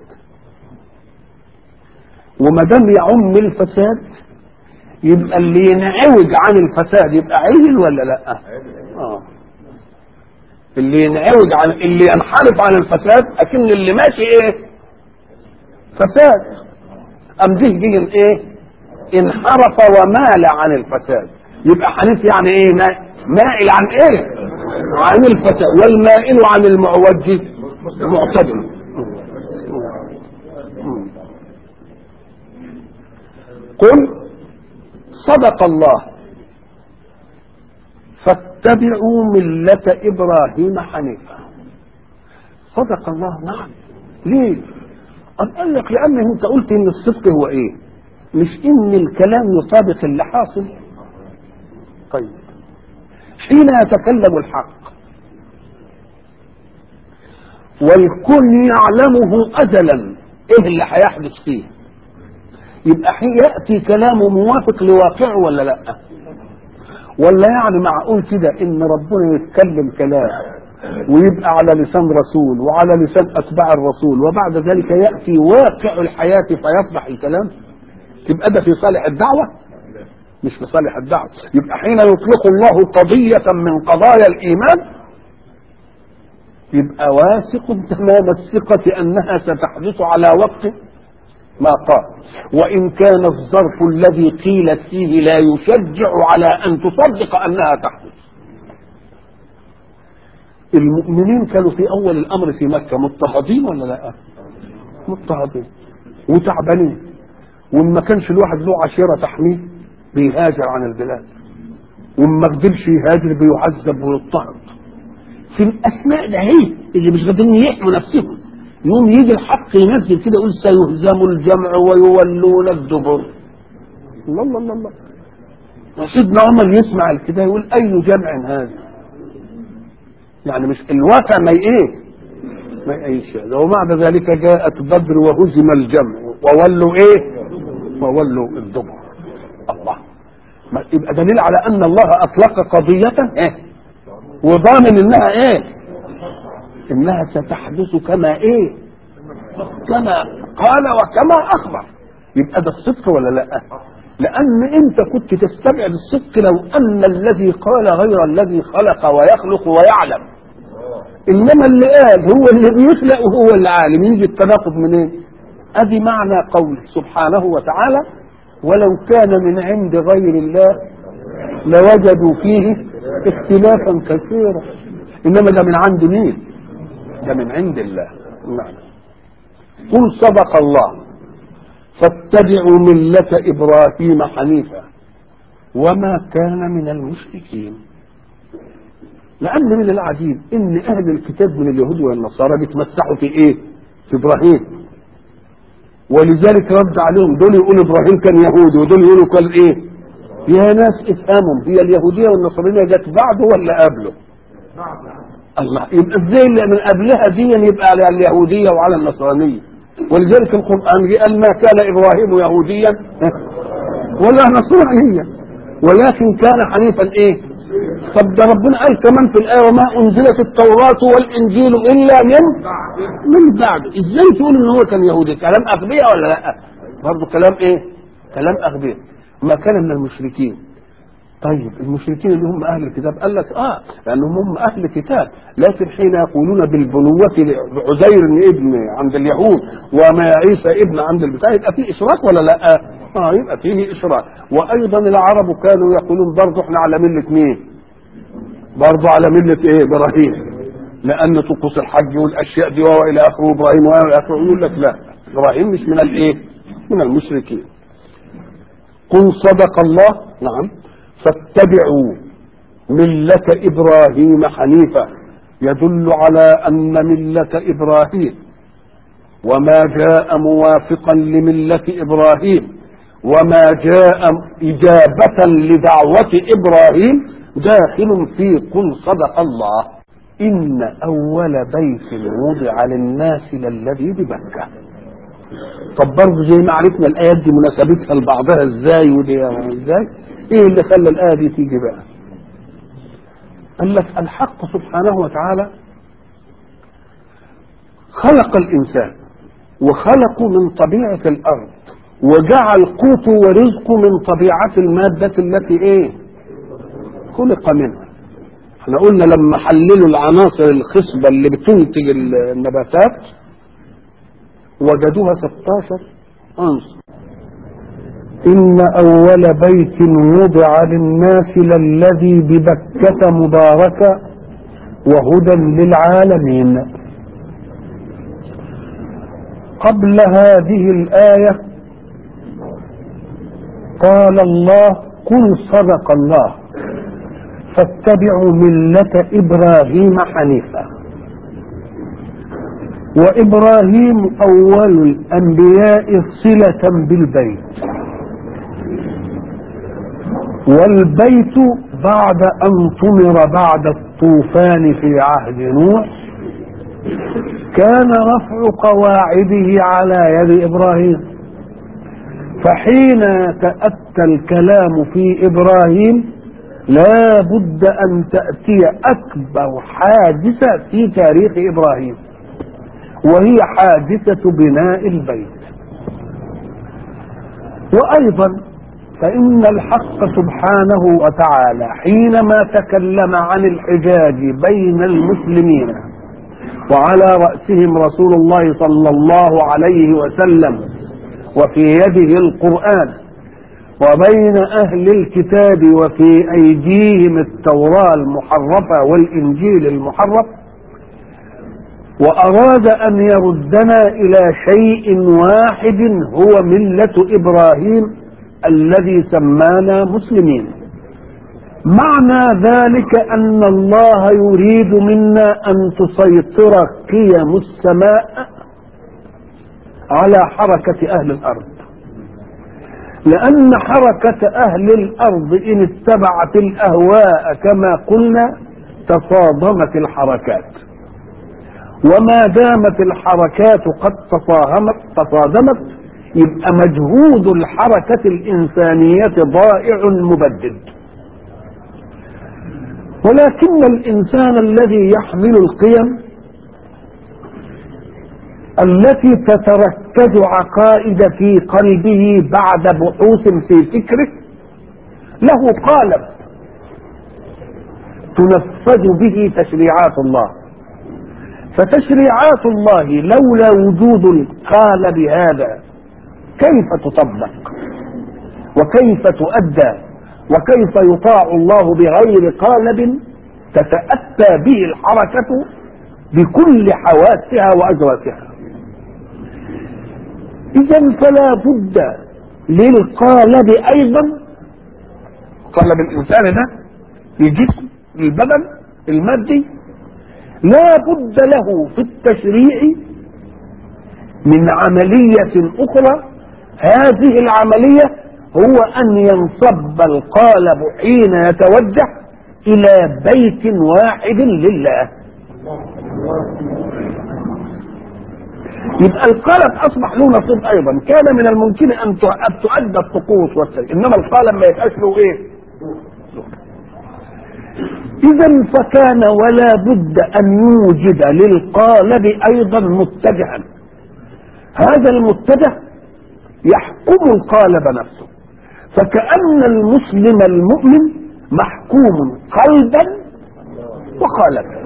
وما دام يعم الفساد يبقى اللي ينعوج عن الفساد يبقى عيل ولا لا؟ اه اللي ينعوج عن اللي ينحرف عن الفساد اكن اللي ماشي ايه؟ فساد ام دي دي ايه؟ انحرف ومال عن الفساد يبقى حنيف يعني ايه ما- مائل عن ايه عن الفساد والمائل عن المعوج معتدل قل صدق الله فاتبعوا ملة إبراهيم حنيفا صدق الله نعم ليه أم قال لك لأن أنت قلت إن الصدق هو إيه مش إن الكلام يطابق اللي حاصل طيب حين يتكلم الحق والكل يعلمه أجلا إيه اللي هيحدث فيه يبقى حين يأتي كلامه موافق لواقعه ولا لأ ولا يعني معقول كده ان ربنا يتكلم كلام ويبقى على لسان رسول وعلى لسان اتباع الرسول وبعد ذلك ياتي واقع الحياه فيصبح الكلام يبقى ده في صالح الدعوه مش في صالح الدعوه يبقى حين يطلق الله قضيه من قضايا الايمان يبقى واثق تمام الثقه انها ستحدث على وقت ما قال وإن كان الظرف الذي قيلت فيه لا يشجع على أن تصدق أنها تحدث المؤمنين كانوا في أول الأمر في مكة مضطهدين ولا لا مضطهدين وتعبانين وما كانش الواحد له عشيرة تحميه بيهاجر عن البلاد وما قدرش يهاجر بيعذب ويضطهد في الأسماء ده هي اللي مش قادرين يحموا نفسهم يوم يجي الحق ينزل كده يقول سيهزم الجمع ويولون الدبر الله الله الله الله سيدنا عمر يسمع الكده يقول اي جمع هذا يعني مش الواقع ما ايه ما يعيش هذا وبعد ذلك جاءت بدر وهزم الجمع وولوا ايه وولوا الدبر الله ما يبقى دليل على ان الله اطلق قضيه ايه وضامن انها ايه انها ستحدث كما ايه كما قال وكما اخبر يبقى ده الصدق ولا لا لان انت كنت تستبعد الصدق لو ان الذي قال غير الذي خلق ويخلق ويعلم انما اللي قال هو اللي بيخلق وهو اللي عالم يجي التناقض منين ادي معنى قول سبحانه وتعالى ولو كان من عند غير الله لوجدوا فيه اختلافا كثيرا انما ده من عند مين ده من عند الله نعم قل صدق الله فاتبعوا ملة إبراهيم حنيفا وما كان من المشركين لأن من العجيب إن أهل الكتاب من اليهود والنصارى بيتمسحوا في إيه؟ في إبراهيم ولذلك رد عليهم دول يقولوا إبراهيم كان يهودي ودول يقولوا كان إيه؟ يا ناس افهموا هي اليهودية والنصرانية جت بعده ولا قبله؟ الله يبقى ازاي اللي من قبلها دي يبقى على اليهوديه وعلى النصرانيه ولذلك القران قال ما كان ابراهيم يهوديا ولا نصرانيا ولكن كان حنيفا ايه طب ده ربنا قال كمان في الايه وما انزلت التوراه والانجيل الا من من بعد ازاي تقول ان هو كان يهودي كلام اغبياء ولا لا برضه كلام ايه كلام اغبياء ما كان من المشركين طيب المشركين اللي هم اهل الكتاب قال لك اه لانهم هم اهل كتاب لكن حين يقولون بالبنوة عزير ابن عند اليهود وما عيسى ابن عند البتاع يبقى فيه اشراك ولا لا؟ اه يبقى فيه اشراك وايضا العرب كانوا يقولون برضه احنا على مله مين؟ برضه على مله ايه؟ ابراهيم لان طقوس الحج والاشياء دي والى اخره ابراهيم والى اخره يقول لك لا ابراهيم مش من الايه؟ من المشركين قل صدق الله نعم فاتبعوا ملة إبراهيم حنيفا يدل على أن ملة إبراهيم وما جاء موافقا لملة إبراهيم وما جاء إجابة لدعوة إبراهيم داخل في قل صدق الله إن أول بيت وضع للناس للذي ببكة طب برضه زي ما عرفنا الآيات دي مناسبتها لبعضها ازاي ودي ازاي ايه اللي خلى الآية دي تيجي بقى قال لك الحق سبحانه وتعالى خلق الإنسان وخلقه من طبيعة الأرض وجعل قوته ورزقه من طبيعة المادة التي ايه خلق منها احنا قلنا لما حللوا العناصر الخصبة اللي بتنتج النباتات وجدوها 16 عنصر إن أول بيت وضع للناس للذي ببكة مباركا وهدى للعالمين قبل هذه الآية قال الله قل صدق الله فاتبعوا ملة إبراهيم حنيفا وإبراهيم أول الأنبياء صلة بالبيت والبيت بعد أن طمر بعد الطوفان في عهد نوح كان رفع قواعده على يد إبراهيم فحين تأتى الكلام في إبراهيم لا بد أن تأتي أكبر حادثة في تاريخ إبراهيم وهي حادثة بناء البيت وأيضا فإن الحق سبحانه وتعالى حينما تكلم عن الحجاج بين المسلمين وعلى رأسهم رسول الله صلى الله عليه وسلم وفي يده القرآن وبين أهل الكتاب وفي أيديهم التوراة المحرفة والإنجيل المحرف وأراد أن يردنا إلى شيء واحد هو ملة إبراهيم الذي سمانا مسلمين معنى ذلك أن الله يريد منا أن تسيطر قيم السماء على حركة أهل الأرض لأن حركة أهل الأرض إن اتبعت الأهواء كما قلنا تصادمت الحركات وما دامت الحركات قد تصادمت تصادمت يبقى مجهود الحركة الإنسانية ضائع مبدد ولكن الإنسان الذي يحمل القيم التي تتركز عقائد في قلبه بعد بحوث في فكره له قالب تنفذ به تشريعات الله فتشريعات الله لولا وجود القالب هذا كيف تطبق وكيف تؤدى وكيف يطاع الله بغير قالب تتأتى به الحركة بكل حواسها وأدواتها إذا فلا بد للقالب أيضا قالب الإنسان ده الجسم البدن المادي لا بد له في التشريع من عملية أخرى هذه العملية هو أن ينصب القالب حين يتوجه إلى بيت واحد لله يبقى القالب أصبح له نصيب أيضا كان من الممكن أن تؤدى الطقوس والسير إنما القالب ما يبقاش له إيه إذا فكان ولا بد أن يوجد للقالب أيضا متجها هذا المتجه يحكم القالب نفسه فكأن المسلم المؤمن محكوم قلبا وقالبا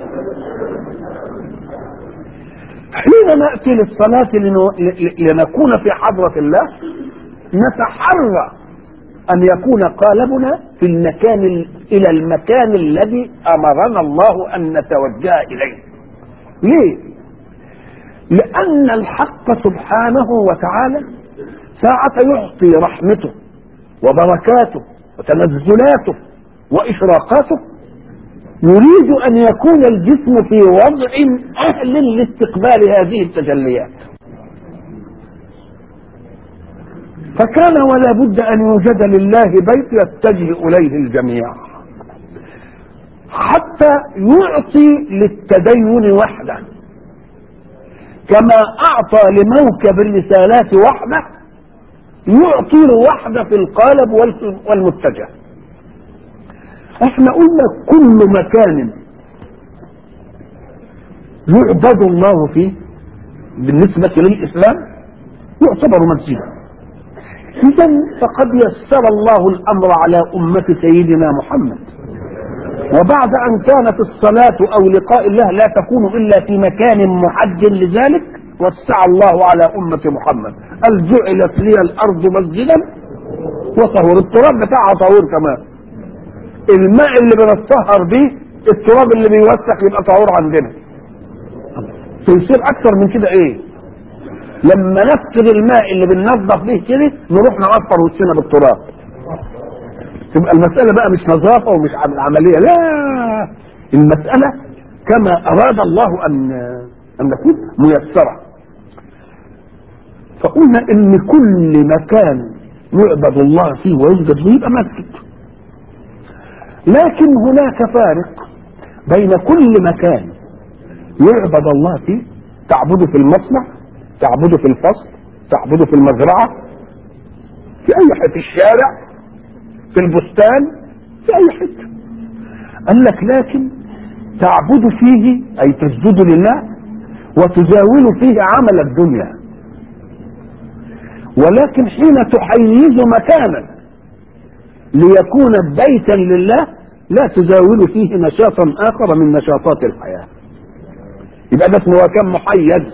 حين نأتي للصلاة لنكون في حضرة الله نتحرى أن يكون قالبنا في المكان إلى المكان الذي أمرنا الله أن نتوجه إليه ليه؟ لأن الحق سبحانه وتعالى ساعة يعطي رحمته وبركاته وتنزلاته وإشراقاته يريد أن يكون الجسم في وضع أهل لاستقبال هذه التجليات فكان ولا بد أن يوجد لله بيت يتجه إليه الجميع حتى يعطي للتدين وحده كما أعطى لموكب الرسالات وحده يعطي الوحدة في القالب والمتجه احنا قلنا كل مكان يعبد الله فيه بالنسبة للإسلام يعتبر مسجدا إذا فقد يسر الله الأمر على أمة سيدنا محمد وبعد أن كانت الصلاة أو لقاء الله لا تكون إلا في مكان محد لذلك وسع الله على أمة محمد قال جعلت لي الأرض مسجدا وطهور التراب بتاعها طهور كمان الماء اللي بنتطهر بيه التراب اللي بيوسخ يبقى طهور عندنا تيصير اكتر من كده ايه لما نفقد الماء اللي بننظف به كده نروح نعفر وشنا بالتراب تبقى المسألة بقى مش نظافة ومش عم- عملية لا المسألة كما أراد الله أن أن تكون ميسرة فقلنا إن كل مكان يعبد الله فيه ويوجد فيه يبقى مسجد لكن هناك فارق بين كل مكان يعبد الله فيه تعبده في المصنع تعبده في الفصل تعبده في المزرعة في أي حتة في الشارع في البستان في أي حتة قال لك لكن تعبد فيه أي تسجد لله وتزاول فيه عمل الدنيا ولكن حين تحيز مكانا ليكون بيتا لله لا تزاول فيه نشاطا آخر من نشاطات الحياة يبقى ده اسمه مكان محيز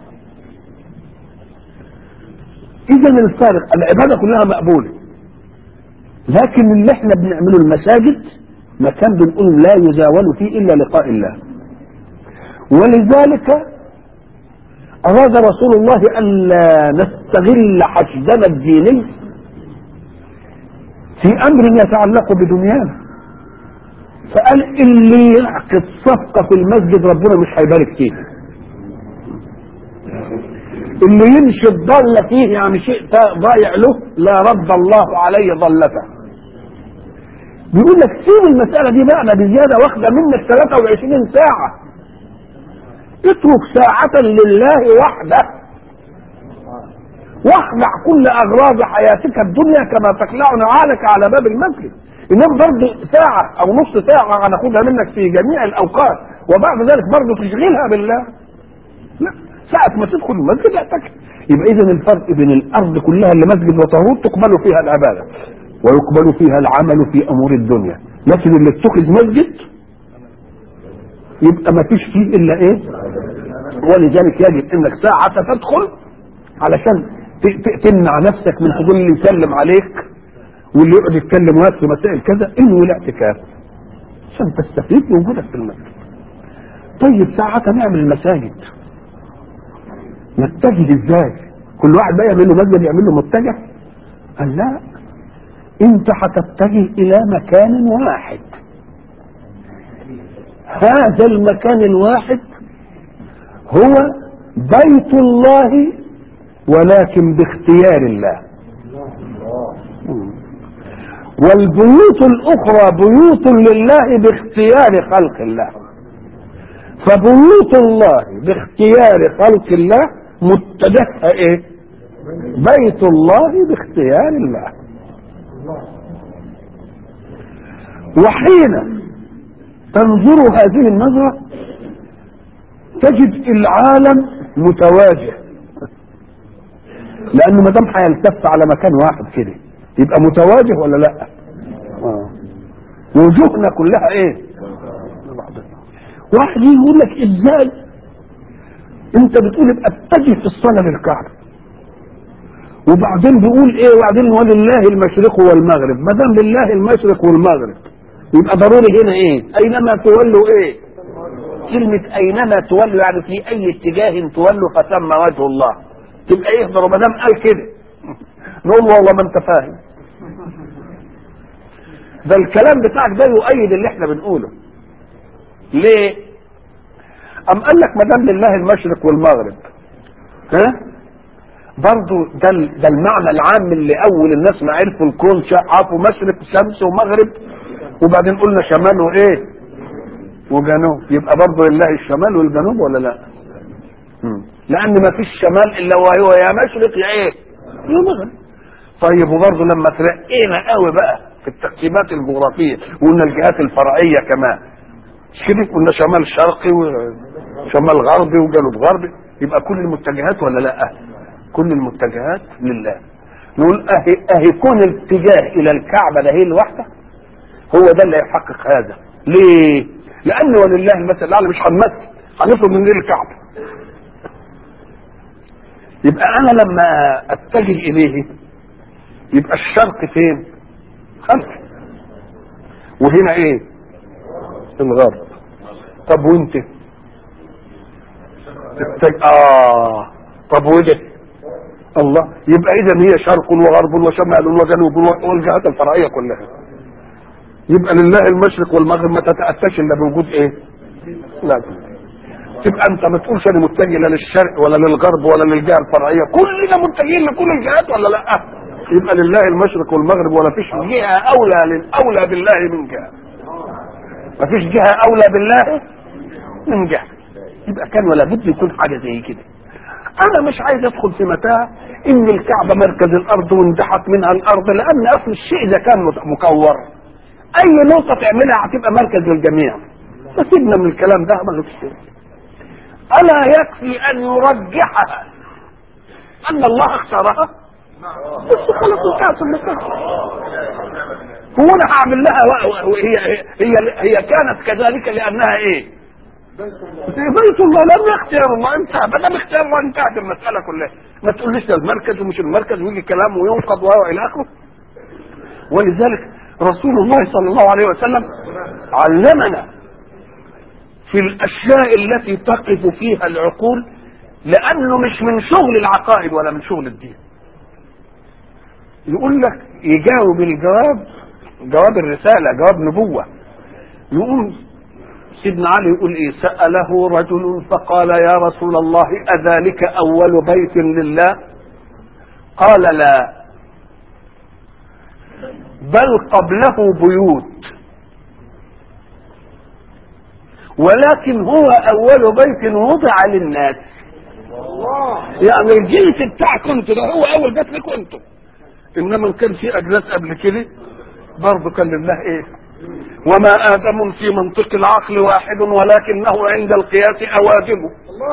اذا الفارق العباده كلها مقبوله لكن اللي احنا بنعمله المساجد مكان بنقول لا يزاول فيه الا لقاء الله ولذلك اراد رسول الله ان لا نستغل حشدنا الديني في امر يتعلق بدنيانا فقال اللي يعقد صفقه في المسجد ربنا مش هيبارك فيه اللي يمشي الضالة فيه يعني شيء ضايع له لا رد الله عليه ضلته بيقول لك سيب المسألة دي بقى بزيادة واخدة منك 23 ساعة اترك ساعة لله وحده واخلع كل أغراض حياتك الدنيا كما تخلع نعالك على باب المسجد إنما برضه ساعة أو نص ساعة هناخدها منك في جميع الأوقات وبعد ذلك برضه تشغلها بالله لا ساعة ما تدخل المسجد اعتكف يبقى إذا الفرق بين الأرض كلها اللي مسجد وطهور تقبل فيها العبادة ويقبل فيها العمل في أمور الدنيا لكن اللي اتخذ مسجد يبقى ما فيش فيه إلا إيه ولذلك يجب إنك ساعة تدخل علشان ت- ت- تمنع نفسك من حضور اللي يسلم عليك واللي يقعد يتكلم وياك في مسائل كذا انه الاعتكاف عشان تستفيد بوجودك في المسجد طيب ساعة نعمل المساجد نتجه ازاي كل واحد بقى يعمل له مسجد يعمل له متجه قال لا انت هتتجه الى مكان واحد هذا المكان الواحد هو بيت الله ولكن باختيار الله والبيوت الاخرى بيوت لله باختيار خلق الله فبيوت الله باختيار خلق الله متجهها ايه بيت الله باختيار الله وحين تنظر هذه النظرة تجد العالم متواجه لانه ما دام هيلتف على مكان واحد كده يبقى متواجه ولا لا آه. وجوهنا كلها ايه واحد يجي يقول لك ازاي انت بتقول ابقى اتجه في الصلاه للكعبه وبعدين بيقول ايه وبعدين ولله المشرق والمغرب ما دام لله المشرق والمغرب يبقى ضروري هنا ايه اينما تولوا ايه كلمة اينما تولوا يعني في اي اتجاه تولوا فثم وجه الله تبقى ايه ما دام قال كده نقول له والله ما انت فاهم ده الكلام بتاعك ده يؤيد اللي احنا بنقوله ليه ام قال لك ما دام لله المشرق والمغرب ها برضو ده ال- ده المعنى العام اللي اول الناس ما عرفوا الكون شا- عرفوا مشرق شمس ومغرب وبعدين قلنا شمال وايه وجنوب يبقى برضو لله الشمال والجنوب ولا لا مم. لان ما فيش شمال الا وهو يا مشرق يا ايه يا مغرب طيب وبرضه لما ترقينا قوي بقى في التقسيمات الجغرافيه وقلنا الجهات الفرعيه كمان مش كده قلنا شمال شرقي وشمال غربي وجنوب غربي يبقى كل المتجهات ولا لا كل المتجهات لله نقول اهي اهي كون الاتجاه الى الكعبه ده هي الواحده هو ده اللي يحقق هذا ليه لان ولله المثل الاعلى مش هنمثل هنفرض من غير الكعبه يبقى انا لما اتجه اليه يبقى الشرق فين خمسة وهنا ايه الغرب طب وانت التج... اه طب وده الله يبقى اذا هي شرق وغرب وشمال وجنوب والجهات الفرعيه كلها يبقى لله المشرق والمغرب ما تتاتاش الا بوجود ايه لازم تبقى انت ما تقولش انا متجه لا للشرق ولا للغرب ولا للجهه الفرعيه كلنا متجهين لكل الجهات ولا لا يبقى لله المشرق والمغرب ولا فيش جهه اولى للاولى بالله من جهه ما فيش جهه اولى بالله من جهه يبقى كان ولا بد يكون حاجه زي كده انا مش عايز ادخل في متاع ان الكعبه مركز الارض وانزحت منها الارض لان اصل الشيء اذا كان مكور اي نقطه تعملها هتبقى مركز للجميع فسيبنا من الكلام ده ما شيء الا يكفي ان يرجحها ان الله اختارها بس خلاص انتهت المسألة هو انا هعمل لها هي هي هي كانت كذلك لانها ايه؟ بيت الله لم يختار الله انتهى ما دام اختار الله انتهت المساله كلها ما تقوليش ده المركز ومش المركز ويجي كلام وينقض والى اخره ولذلك رسول الله صلى الله عليه وسلم علمنا في الاشياء التي تقف فيها العقول لانه مش من شغل العقائد ولا من شغل الدين يقول لك يجاوب الجواب جواب الرساله جواب نبوه يقول سيدنا علي يقول ايه سأله رجل فقال يا رسول الله أذلك أول بيت لله قال لا بل قبله بيوت ولكن هو أول بيت وضع للناس يعني الجنس بتاعكم انتوا ده هو أول بيت لكم انتوا إنما كان في أجناس قبل كده برضه كان لله إيه وما آدم في منطق العقل واحد ولكنه عند القياس أوادمه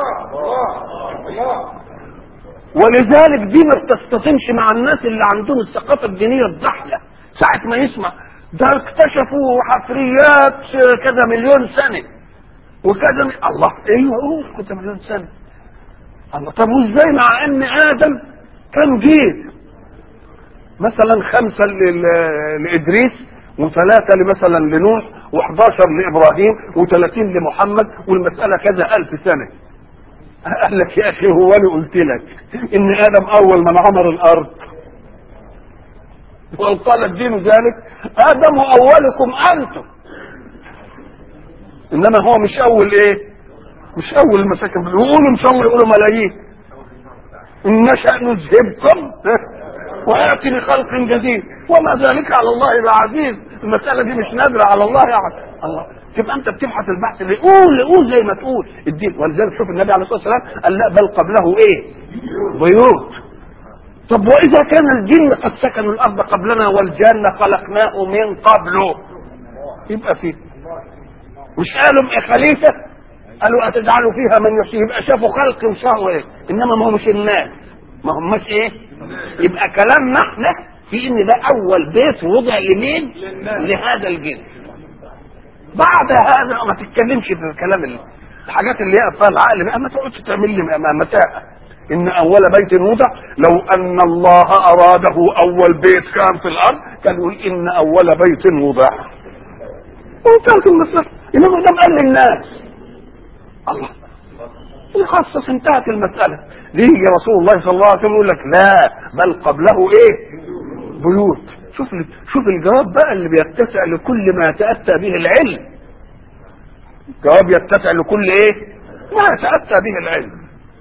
ولذلك دي ما بتستصمش مع الناس اللي عندهم الثقافة الدينية الضحلة ساعة ما يسمع ده اكتشفوا حفريات كذا مليون سنة وكذا م... الله ايوه اوه كذا مليون سنة الله طب وازاي مع ان ادم كم جيل مثلا خمسة لإدريس وثلاثة مثلا لنوح و11 لإبراهيم و30 لمحمد والمسألة كذا ألف سنة قال لك يا أخي هو أنا قلت لك إن آدم أول من عمر الأرض وقال الدين ذلك آدم أولكم أنتم إنما هو مش أول إيه مش أول المساكن بيقولوا إن شاء الله يقولوا ملايين إن نشأ نذهبكم وياتي بخلق جديد وما ذلك على الله بعزيز المساله دي مش نادره على الله يعني الله تبقى انت بتبحث البحث اللي قول قول زي ما تقول الدين ولذلك شوف النبي عليه الصلاه والسلام قال لا بل قبله ايه؟ بيوت طب واذا كان الجن قد سكنوا الارض قبلنا والجنه خلقناه من قبله يبقى فيه مش قالوا يا خليفه قالوا اتجعلوا فيها من يحيي يبقى شافوا خلق وشافوا ايه انما ما هو مش الناس ما هماش ايه يبقى كلامنا احنا في ان ده اول بيت وضع لمين لهذا الجنس بعد هذا ما تتكلمش في الكلام اللي الحاجات اللي هي فيها العقل بقى ما تقعدش تعمل لي متاهه ان اول بيت وضع لو ان الله اراده اول بيت كان في الارض كان يقول ان اول بيت وضع وانتهت المسألة انما ده قال للناس الله يخصص انتهت المسألة يجي رسول الله صلى الله عليه وسلم يقول لك لا بل قبله ايه بيوت شوف شوف الجواب بقى اللي بيتسع لكل ما يتأتى به العلم جواب يتسع لكل ايه ما يتأتى به العلم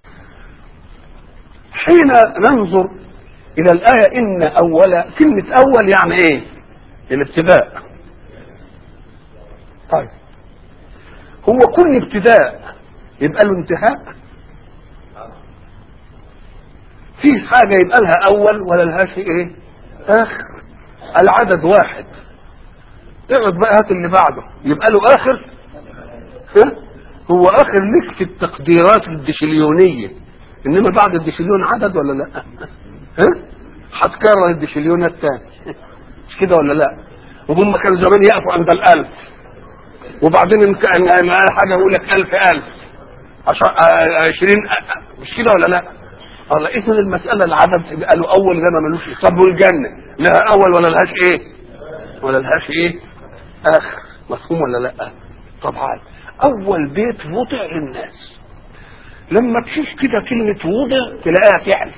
حين ننظر الى الآية ان اول كلمة اول يعني ايه الابتداء طيب هو كل ابتداء يبقى له انتهاء في حاجة يبقى لها أول ولا لهاش إيه؟ آخر العدد واحد اقعد بقى هات اللي بعده يبقى له آخر ها؟ هو آخر لك في التقديرات الدشليونية إنما بعد الدشليون عدد ولا لا؟ ها؟ هتكرر الدشليون الثاني مش كده ولا لا؟ وهم كانوا زمان يقفوا عند الألف وبعدين إن كان حاجة يقول لك ألف ألف عشرين مش كده ولا لا؟ الله اذا المساله العدم قالوا اول جنه ملوش إيه. طب والجنه لها اول ولا لهاش ايه ولا لهاش ايه اخر مفهوم ولا لا طبعا اول بيت وضع للناس لما تشوف كده كلمه وضع تلاقيها فعل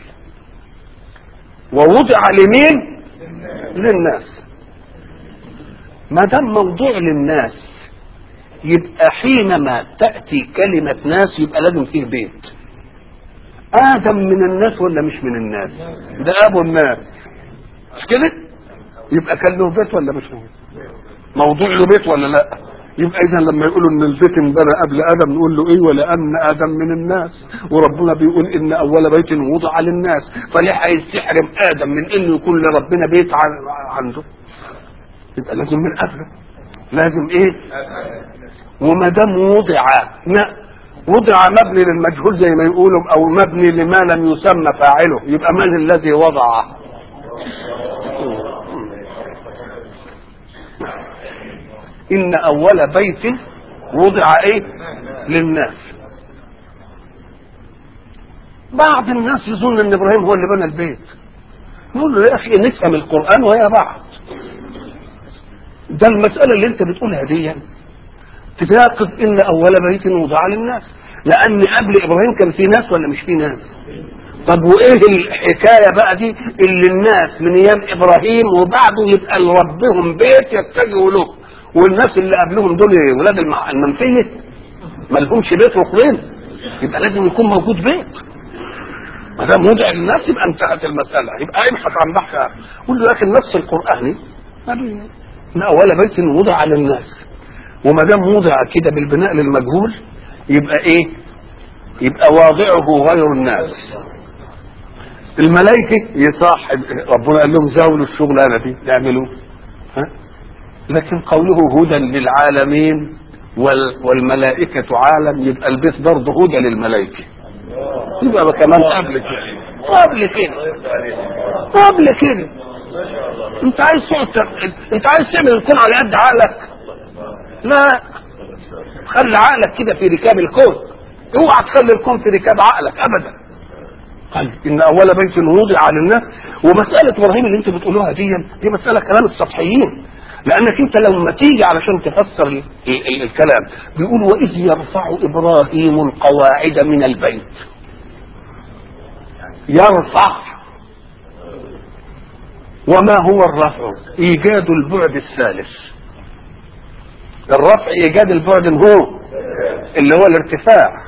ووضع لمين للناس ما دام موضوع للناس يبقى حينما تأتي كلمة ناس يبقى لازم فيه بيت آدم من الناس ولا مش من الناس ده أبو الناس مش كده يبقى كان له بيت ولا مش له موضوع له بيت ولا لا يبقى اذا لما يقولوا ان البيت انبنى قبل ادم نقول له ايه ولان ادم من الناس وربنا بيقول ان اول بيت وضع للناس فليه عايز تحرم ادم من انه يكون لربنا بيت عنده يبقى لازم من قبله لازم ايه وما دام وضع وضع مبني للمجهول زي ما يقولوا او مبني لما لم يسمى فاعله يبقى من الذي وضعه ان اول بيت وضع ايه للناس بعض الناس يظن ان ابراهيم هو اللي بنى البيت نقول له يا اخي نفهم القران ويا بعض ده المساله اللي انت بتقولها دي تناقض ان اول بيت وضع للناس لان قبل ابراهيم كان في ناس ولا مش في ناس طب وايه الحكايه بقى دي اللي الناس من ايام ابراهيم وبعده يبقى لربهم بيت يتجهوا له والناس اللي قبلهم دول ولاد المنفيه ما لهمش بيت ركنين يبقى لازم يكون موجود بيت ما دام وضع للناس يبقى انتهت المساله يبقى ابحث عن بحث قول له يا اخي النص القراني ان اول بيت وضع للناس وما دام وضع كده بالبناء للمجهول يبقى ايه يبقى واضعه غير الناس الملائكه يصاحب ربنا قال لهم زاولوا الشغلانه دي يعملوا ها لكن قوله هدى للعالمين وال والملائكة عالم يبقى البيت برضه هدى للملائكة يبقى كمان قبل كده قبل كده قبل كده انت عايز تقعد انت عايز تعمل الكون على قد عقلك لا خلي عقلك كده في ركاب الكون اوعى تخلي الكون في ركاب عقلك ابدا قال ان اول بيت وضع للناس ومساله ابراهيم اللي انتوا بتقولوها دي دي مساله كلام السطحيين لانك انت لما تيجي علشان تفسر ال ال ال الكلام بيقول واذ يرفع ابراهيم القواعد من البيت يرفع وما هو الرفع ايجاد البعد الثالث الرفع ايجاد البعد هو اللي هو الارتفاع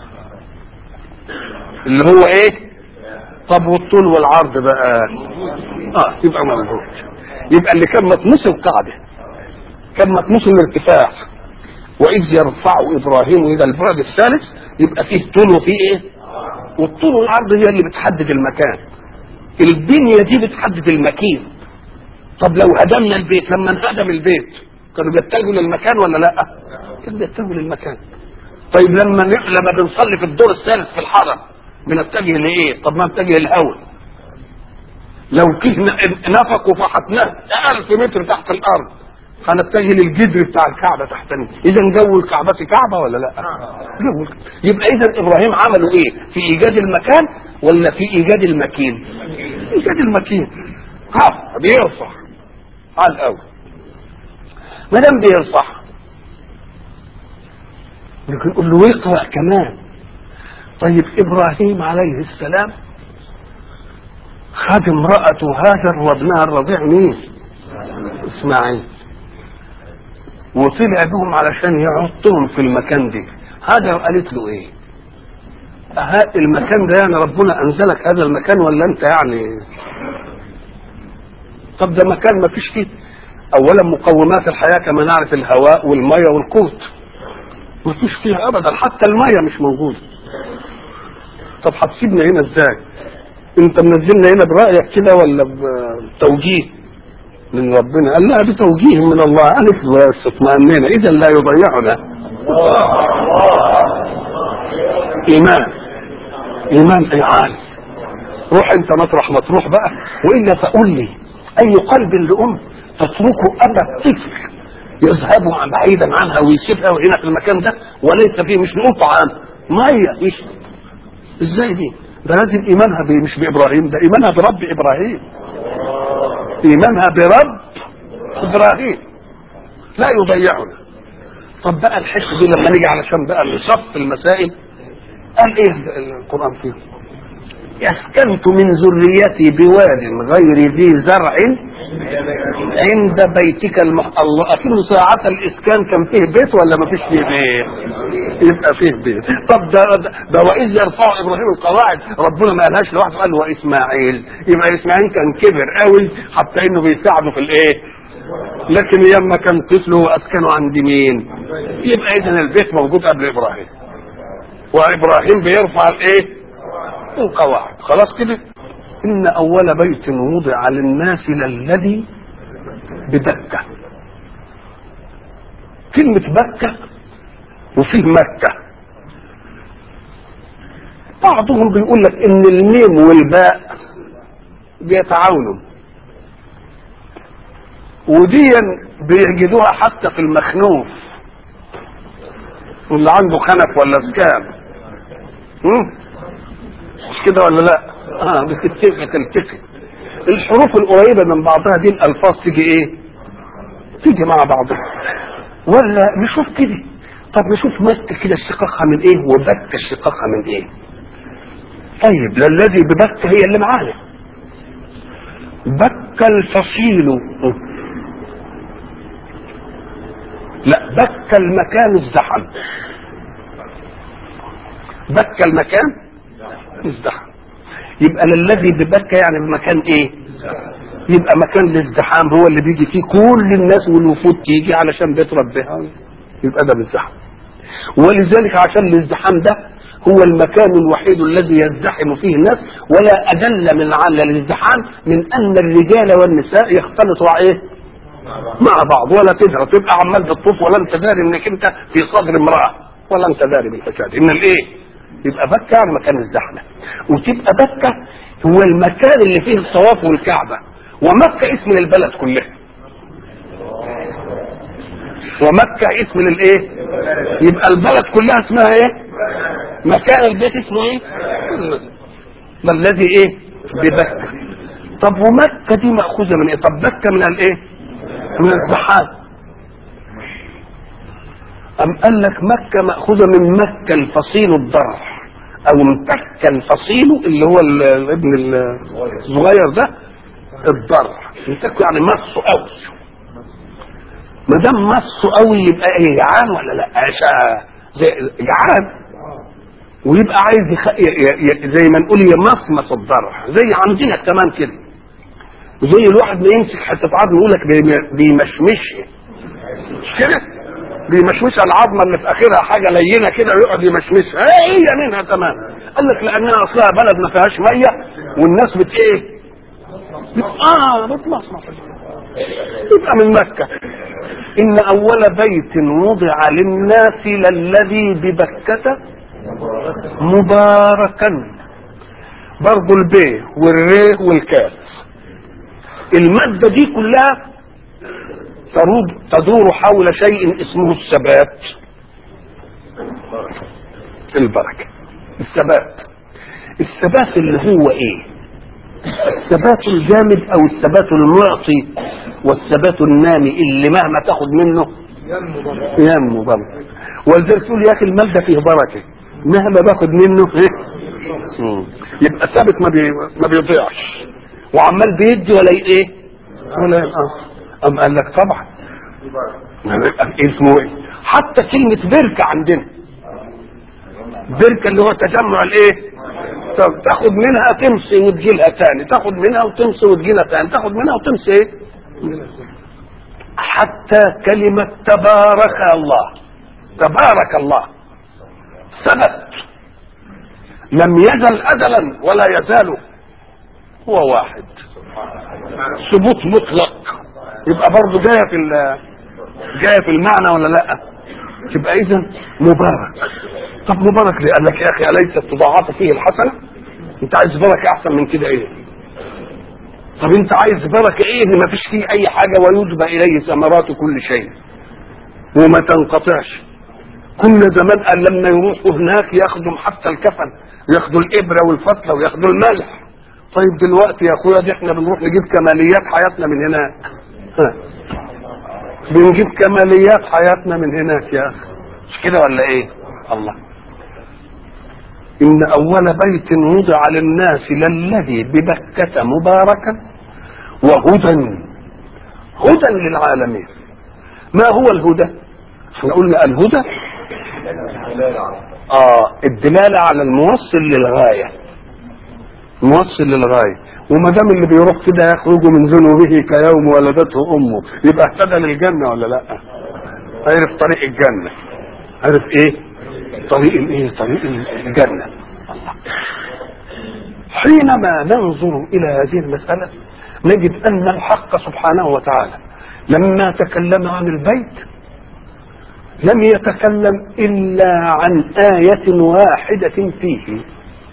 اللي هو ايه طب والطول والعرض بقى اه يبقى موجود يبقى اللي كان مطموس القاعده كان مطموس الارتفاع واذ يرفع ابراهيم الى البعد الثالث يبقى فيه طول وفيه ايه والطول والعرض هي اللي بتحدد المكان البنيه دي بتحدد المكين طب لو هدمنا البيت لما انهدم البيت كانوا بيتجهوا للمكان ولا لا كانوا بيتجهوا للمكان طيب لما لما بنصلي في الدور الثالث في الحرم بنتجه لايه طب ما نتجه للهول لو كنا نفق وفحتناه ألف متر تحت الارض هنتجه للجدر بتاع الكعبه تحتنا اذا جو الكعبه كعبه ولا لا جو يبقى اذا ابراهيم عملوا ايه في ايجاد المكان ولا في ايجاد المكين ايجاد المكين ها بيرفع على الاول ما دام بيرفع لكن يقول له اقرا كمان طيب ابراهيم عليه السلام خد امرأته هاجر وابنها الرضيع مين؟ اسماعيل وطلع بهم علشان يحطهم في المكان دي هاجر قالت له ايه؟ أه المكان ده يعني ربنا انزلك هذا المكان ولا انت يعني طب ده مكان ما فيش فيه اولا مقومات الحياه كما نعرف الهواء والميه والقوت ما فيش فيها ابدا حتى الميه مش موجوده طب هتسيبنا هنا ازاي انت منزلنا هنا برايك كده ولا بتوجيه من ربنا قال لها بتوجيه من الله قالت له بس اطمئنينا اذا لا يضيعنا ايمان ايمان اي عالي روح انت مطرح ما تروح بقى والا فقول لي اي قلب لام تتركه ابا الطفل يذهب بعيدا عنها ويسيبها وهنا في المكان ده وليس فيه مش نقول طعام ميه يشرب ازاي دي ده لازم ايمانها ب- مش بابراهيم ده ايمانها برب ابراهيم ايمانها برب ابراهيم لا يضيعنا طب بقى الحته دي لما نيجي علشان بقى نصف المسائل قال ايه القران فيه اسكنت من ذريتي بواد غير ذي زرع عند بيتك المح... الله اكن ساعة الاسكان كان فيه بيت ولا ما فيش فيه بيت يبقى فيه بيت طب ده ده, ده واذ يرفع ابراهيم القواعد ربنا ما قالهاش لوحده قال واسماعيل يبقى اسماعيل كان كبر قوي حتى انه بيساعده في الايه لكن لما كان طفل هو اسكنه عند مين يبقى اذا البيت موجود قبل ابراهيم وابراهيم بيرفع الايه القواعد خلاص كده ان اول بيت وضع للناس للذي ببكه كلمه بكه وفيه مكه بعضهم بيقول لك ان الميم والباء بيتعاونوا ودي بيجدوها حتى في المخنوف واللي عنده خنف ولا اسكان هم؟ مش كده ولا لا اه بتتفق تلتفت الحروف القريبة من بعضها دي الألفاظ تيجي إيه؟ تيجي مع بعضها ولا نشوف كده طب نشوف مكة كده اشتقاقها من إيه وبكة اشتقاقها من إيه؟ طيب للذي ببكة هي اللي معانا بك الفصيل لا بك المكان ازدحم بك المكان ازدحم يبقى للذي ببكة يعني بمكان ايه يبقى مكان الازدحام هو اللي بيجي فيه كل الناس والوفود تيجي علشان بيت ربها يبقى ده بالزحم ولذلك عشان الازدحام ده هو المكان الوحيد الذي يزدحم فيه الناس ولا أدل من على الازدحام من أن الرجال والنساء يختلطوا ايه مع بعض ولا تدرى تبقى عمال بتطوف ولا انت داري انك انت في صدر امرأة ولا انت داري بالفساد ان الايه يبقى بكة يعني مكان الزحمة وتبقى بكة هو المكان اللي فيه الطواف والكعبة ومكة اسم للبلد كلها ومكة اسم للايه يبقى البلد كلها اسمها ايه مكان البيت اسمه ايه ما الذي ايه ببكة طب ومكة دي مأخوذة من ايه طب بكة من الايه من الزحام أم قال لك مكة مأخوذة من مكة الفصيل الضر أو مكة الفصيل اللي هو ال- الابن الصغير ده الضر مكة يعني مصه قوي ما دام مصه قوي يبقى ايه جعان ولا لا عشاء زي جعان ويبقى عايز يخ... ي... ي... زي ما نقول يمصمص الضرع زي عندنا كمان كده زي الواحد ما يمسك حته عظم يقول لك بيم- بيمشمشها مش كده بيمشمشها العظمه اللي في اخرها حاجه لينه كده ويقعد يمشمشها هي هي منها تمام قال لك لانها اصلها بلد ما فيهاش ميه والناس بت ايه بت... اه بتمصمص يبقى من مكه ان اول بيت وضع للناس للذي ببكه مباركا برضو البي والري والكاف المادة دي كلها تروب تدور حول شيء اسمه الثبات البركة الثبات الثبات اللي هو ايه الثبات الجامد او الثبات المعطي والثبات النامي اللي مهما تاخد منه ينمو برضه ولذلك تقول يا اخي المال ده فيه بركه مهما باخد منه ايه مم. يبقى ثابت ما بي... ما بيضيعش وعمال بيدي ولا ي- ايه ولا ينقص ام قال لك طبعا اسمه ايه حتى كلمه بركه عندنا بركه اللي هو تجمع الايه طب تاخد منها تمسي وتجيلها تاني تاخد منها وتمسي وتجيلها تاني تاخد منها وتمسي ايه حتى كلمة تبارك الله تبارك الله ثبت لم يزل أزلا ولا يزال هو واحد ثبوت مطلق يبقى برضه جاية في ال- جاية في المعنى ولا لا تبقى إذا مبارك طب مبارك ليه؟ قال لك يا أخي أليست تضاعف فيه الحسنة أنت عايز بركة أحسن من كده إيه طب انت عايز بركه ايه ان ما فيش فيه اي حاجه ويجبى اليه ثمرات كل شيء وما تنقطعش كنا زمان قال لما يروحوا هناك ياخدوا حتى الكفن ياخدوا الابره والفتله وياخدوا الملح طيب دلوقتي يا اخويا دي احنا بنروح نجيب كماليات حياتنا من هناك ها. بنجيب كماليات حياتنا من هناك يا اخي مش كده ولا ايه الله ان اول بيت وضع للناس للذي ببكة مباركا وهدى هدى للعالمين ما هو الهدى احنا قلنا الهدى اه الدلالة على الموصل للغاية موصل للغاية وما دام اللي بيروح كده يخرج من ذنوبه كيوم ولدته امه يبقى اهتدى للجنة ولا لا عرف طريق الجنة عرف ايه طريق الايه طريق الجنة الله. حينما ننظر الى هذه المسألة نجد ان الحق سبحانه وتعالى لما تكلم عن البيت لم يتكلم الا عن آية واحدة فيه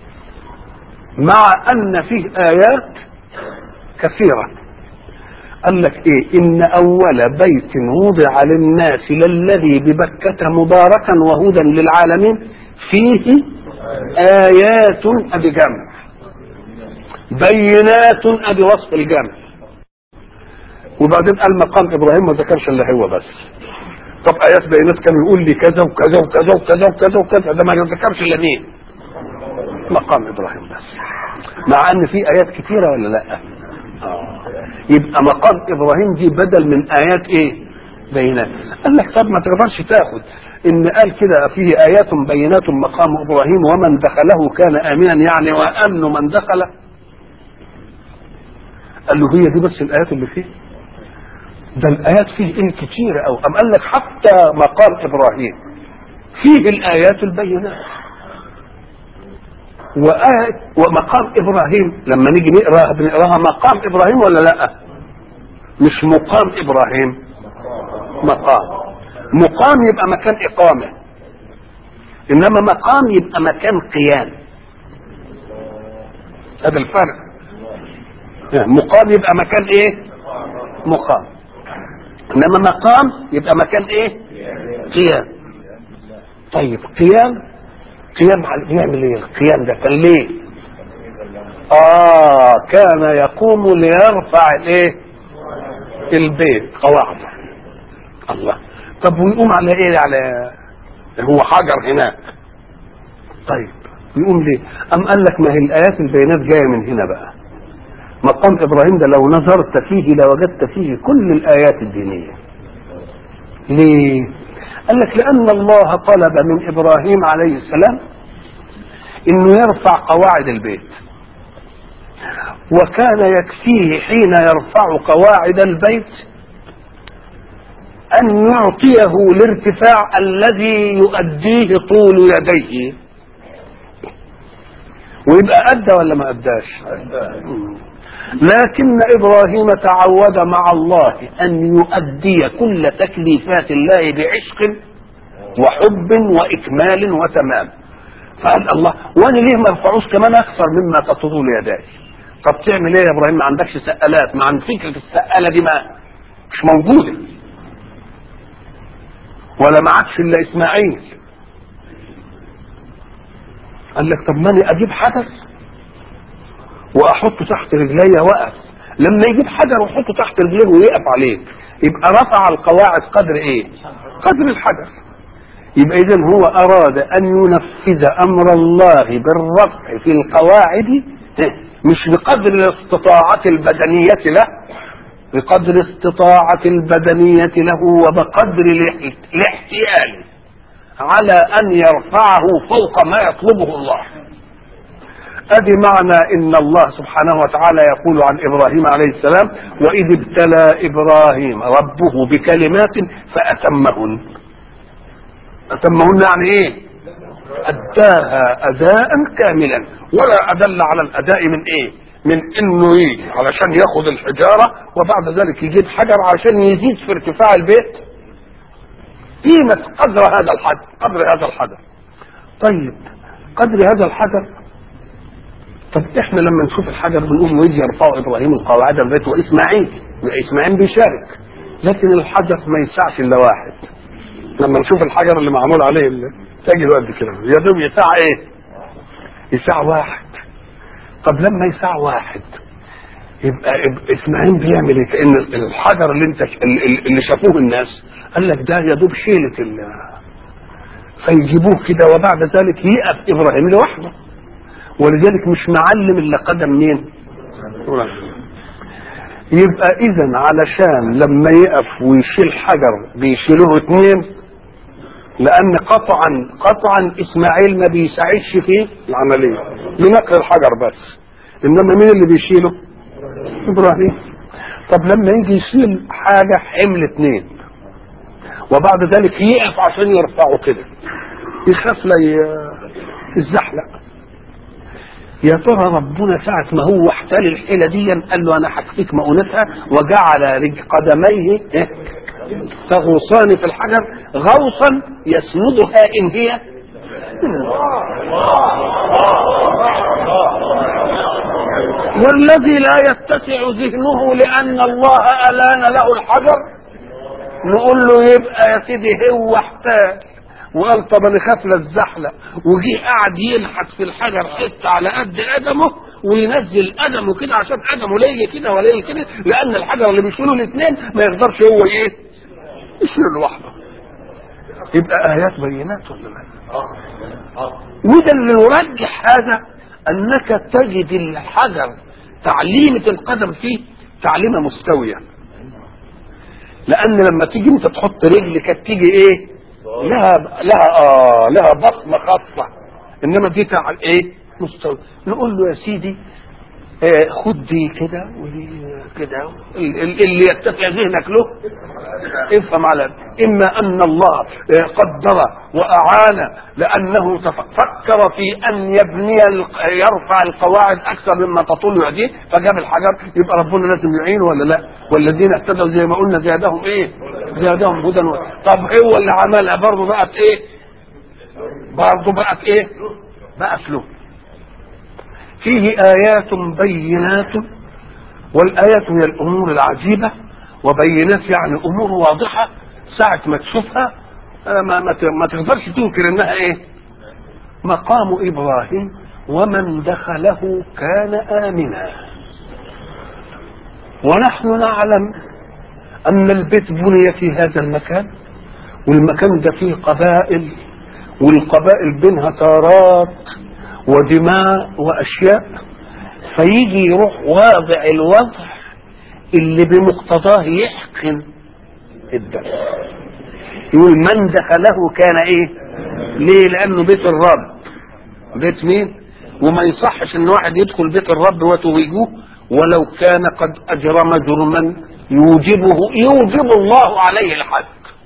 مع ان فيه ايات كثيرة قال لك ايه ان اول بيت وضع للناس للذي ببكة مباركا وهدى للعالمين فيه ايات ادي جمع بينات ادي وصف الجمع وبعدين قال مقام ابراهيم ما ذكرش الا هو بس طب ايات بينات كان يقول لي كذا وكذا وكذا وكذا وكذا وكذا ده ما ذكرش الا مين مقام ابراهيم بس مع ان في ايات كثيره ولا لا آه. يبقى مقام ابراهيم دي بدل من ايات ايه بينات قال لك طب ما تقدرش تاخد ان قال كده فيه ايات بينات مقام ابراهيم ومن دخله كان امنا يعني وامن من دخله قال له هي دي بس الايات اللي فيه ده الايات فيه ايه كتيره او ام قال لك حتى مقام ابراهيم فيه الايات البينات وآية ومقام ابراهيم لما نيجي نقراها بنقراها مقام ابراهيم ولا لا مش مقام ابراهيم مقام مقام يبقى مكان اقامه انما مقام يبقى مكان قيام هذا الفرق مقام يبقى مكان ايه مقام انما مقام يبقى مكان ايه قيام طيب قيام قيام على- يعمل ايه القيام ده كان ليه اه كان يقوم ليرفع الايه البيت قواعده الله طب ويقوم على ايه على هو حجر هناك طيب يقوم ليه ام قال لك ما هي الايات البينات جايه من هنا بقى مقام ابراهيم ده لو نظرت فيه لوجدت فيه كل الايات الدينيه ليه قال لك لان الله طلب من ابراهيم عليه السلام انه يرفع قواعد البيت وكان يكفيه حين يرفع قواعد البيت ان يعطيه الارتفاع الذي يؤديه طول يديه ويبقى ادى ولا ما اداش لكن ابراهيم تعود مع الله ان يؤدي كل تكليفات الله بعشق وحب واكمال وتمام فقال الله وانا ليه ما ارفعوش كمان اكثر مما تطول يداي طب تعمل ايه يا ابراهيم ما عندكش سقالات ما عند فكره السقاله دي ما مش موجوده ولا معكش الا اسماعيل قال لك طب ما انا اجيب حجر واحطه تحت رجلي وقف لما يجيب حجر ويحطه تحت رجليه ويقف عليه يبقى رفع القواعد قدر ايه قدر الحجر يبقى اذا هو اراد ان ينفذ امر الله بالرفع في القواعد مش بقدر الاستطاعة البدنية له بقدر الاستطاعة البدنية له وبقدر الاح- الاحتيال على ان يرفعه فوق ما يطلبه الله ادي معنى ان الله سبحانه وتعالى يقول عن ابراهيم عليه السلام واذ ابتلى ابراهيم ربه بكلمات فاتمهن اتمهن يعني ايه اداها اداء كاملا ولا ادل على الاداء من ايه من انه يجي علشان ياخد الحجاره وبعد ذلك يجيب حجر علشان يزيد في ارتفاع البيت قيمه قدر هذا الحجر قدر هذا الحجر طيب قدر هذا الحجر طب احنا لما نشوف الحجر بنقول ويجي يرفعوا ابراهيم القواعد البيت واسماعيل اسماعيل بيشارك لكن الحجر ما يسعش الا واحد لما نشوف الحجر اللي معمول عليه اللي تجد قد كده يا دوب يساع ايه يساع واحد طب لما يساع واحد يبقى يبقى اسماعيل بيعمل ايه كان الحجر اللي انت اللي اللي شافوه الناس قال لك ده يا دوب شيلة ال فيجيبوه كده وبعد ذلك يقف ابراهيم لوحده ولذلك مش معلم الا قدم مين؟ إبراهيم. يبقى اذا علشان لما يقف ويشيل حجر بيشيلوه اتنين لان قطعا قطعا اسماعيل ما بيساعدش في العمليه لنقل الحجر بس انما مين اللي بيشيله؟ ابراهيم طب لما يجي يشيل حاجه حمل اتنين وبعد ذلك يقف عشان يرفعه كده يخاف لا ي- يتزحلق يا ترى ربنا ساعة ما هو احتال الحيلة دي قال له أنا هكفيك مؤونتها وجعل رج قدميه إيه؟ تغوصان في الحجر غوصا يسندها إن هي والذي لا يتسع ذهنه لأن الله ألان له الحجر نقول له يبقى يا سيدي هو احتال وقال طب انا خاف لا الزحلق وجي قاعد يلحس في الحجر حته على قد قدمه وينزل قدمه كده عشان قدمه ليه كده ولا كده لان الحجر اللي بيشيله الاثنين ما يقدرش هو ايه يشيله لوحده يبقى ايات بينات ولا لا وده اللي يرجح هذا انك تجد الحجر تعليمة القدم فيه تعليمة مستوية لان لما تيجي انت تحط رجلك تيجي ايه لها لها اه لها بصمه خاصه انما دي تاع ايه مستوى نقول له يا سيدي آه خد دي كده ودي كده ال- ال- اللي يتسع ذهنك له افهم على اما ان الله آه قدر واعان لانه تف- فكر في ان يبني الق- يرفع القواعد اكثر مما تطول يعديه فجاب الحجر يبقى ربنا لازم يعينه ولا لا والذين اهتدوا زي ما قلنا زادهم ايه زادهم هدى و... طب هو اللي عملها برضه بقت ايه برضه بقت ايه بقت له فيه آيات بينات والآيات هي الأمور العجيبة وبينات يعني أمور واضحة ساعة ما تشوفها آه، ما, ما, ت- ما تقدرش تنكر إنها إيه مقام إبراهيم ومن دخله كان آمنا ونحن نعلم أن البيت بني في هذا المكان والمكان ده فيه قبائل والقبائل بينها تارات ودماء واشياء فيجي يروح واضع الوضع اللي بمقتضاه يحقن الدم يقول من دخله كان ايه ليه لانه بيت الرب بيت مين وما يصحش ان واحد يدخل بيت الرب وتويجوه ولو كان قد اجرم جرما يوجبه يوجب الله عليه الحد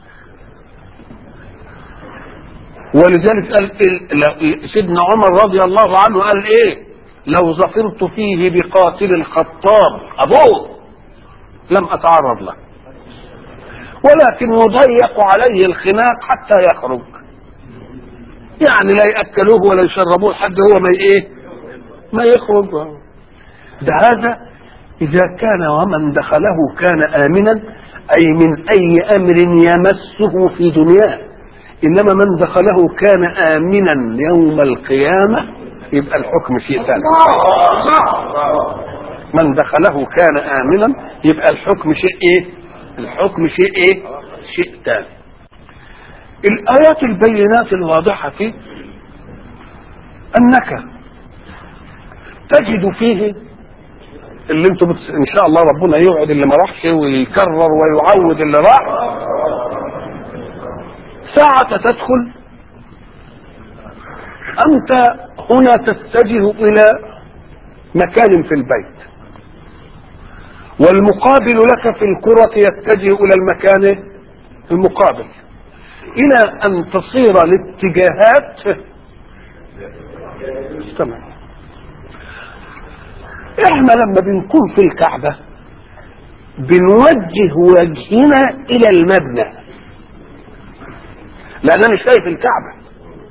ولذلك قال إيه ل- سيدنا عمر رضي الله عنه قال ايه لو ظفرت فيه بقاتل الخطاب ابوه لم اتعرض له ولكن يضيق عليه الخناق حتى يخرج يعني لا ياكلوه ولا يشربوه لحد هو ما ايه ما يخرج ده هذا اذا كان ومن دخله كان امنا اي من اي امر يمسه في دنياه انما من دخله كان امنا يوم القيامه يبقى الحكم شيء ثاني من دخله كان امنا يبقى الحكم شيء ايه الحكم شيء ايه شيء ثاني الايات البينات الواضحه فيه انك تجد فيه اللي انتم بتس... ان شاء الله ربنا يوعد اللي ما راحش ويكرر ويعود اللي راح ساعة تدخل أنت هنا تتجه إلى مكان في البيت والمقابل لك في الكرة يتجه إلى المكان المقابل إلى أن تصير الاتجاهات استمع احنا لما بنكون في الكعبة بنوجه وجهنا إلى المبنى لأنني شايف الكعبة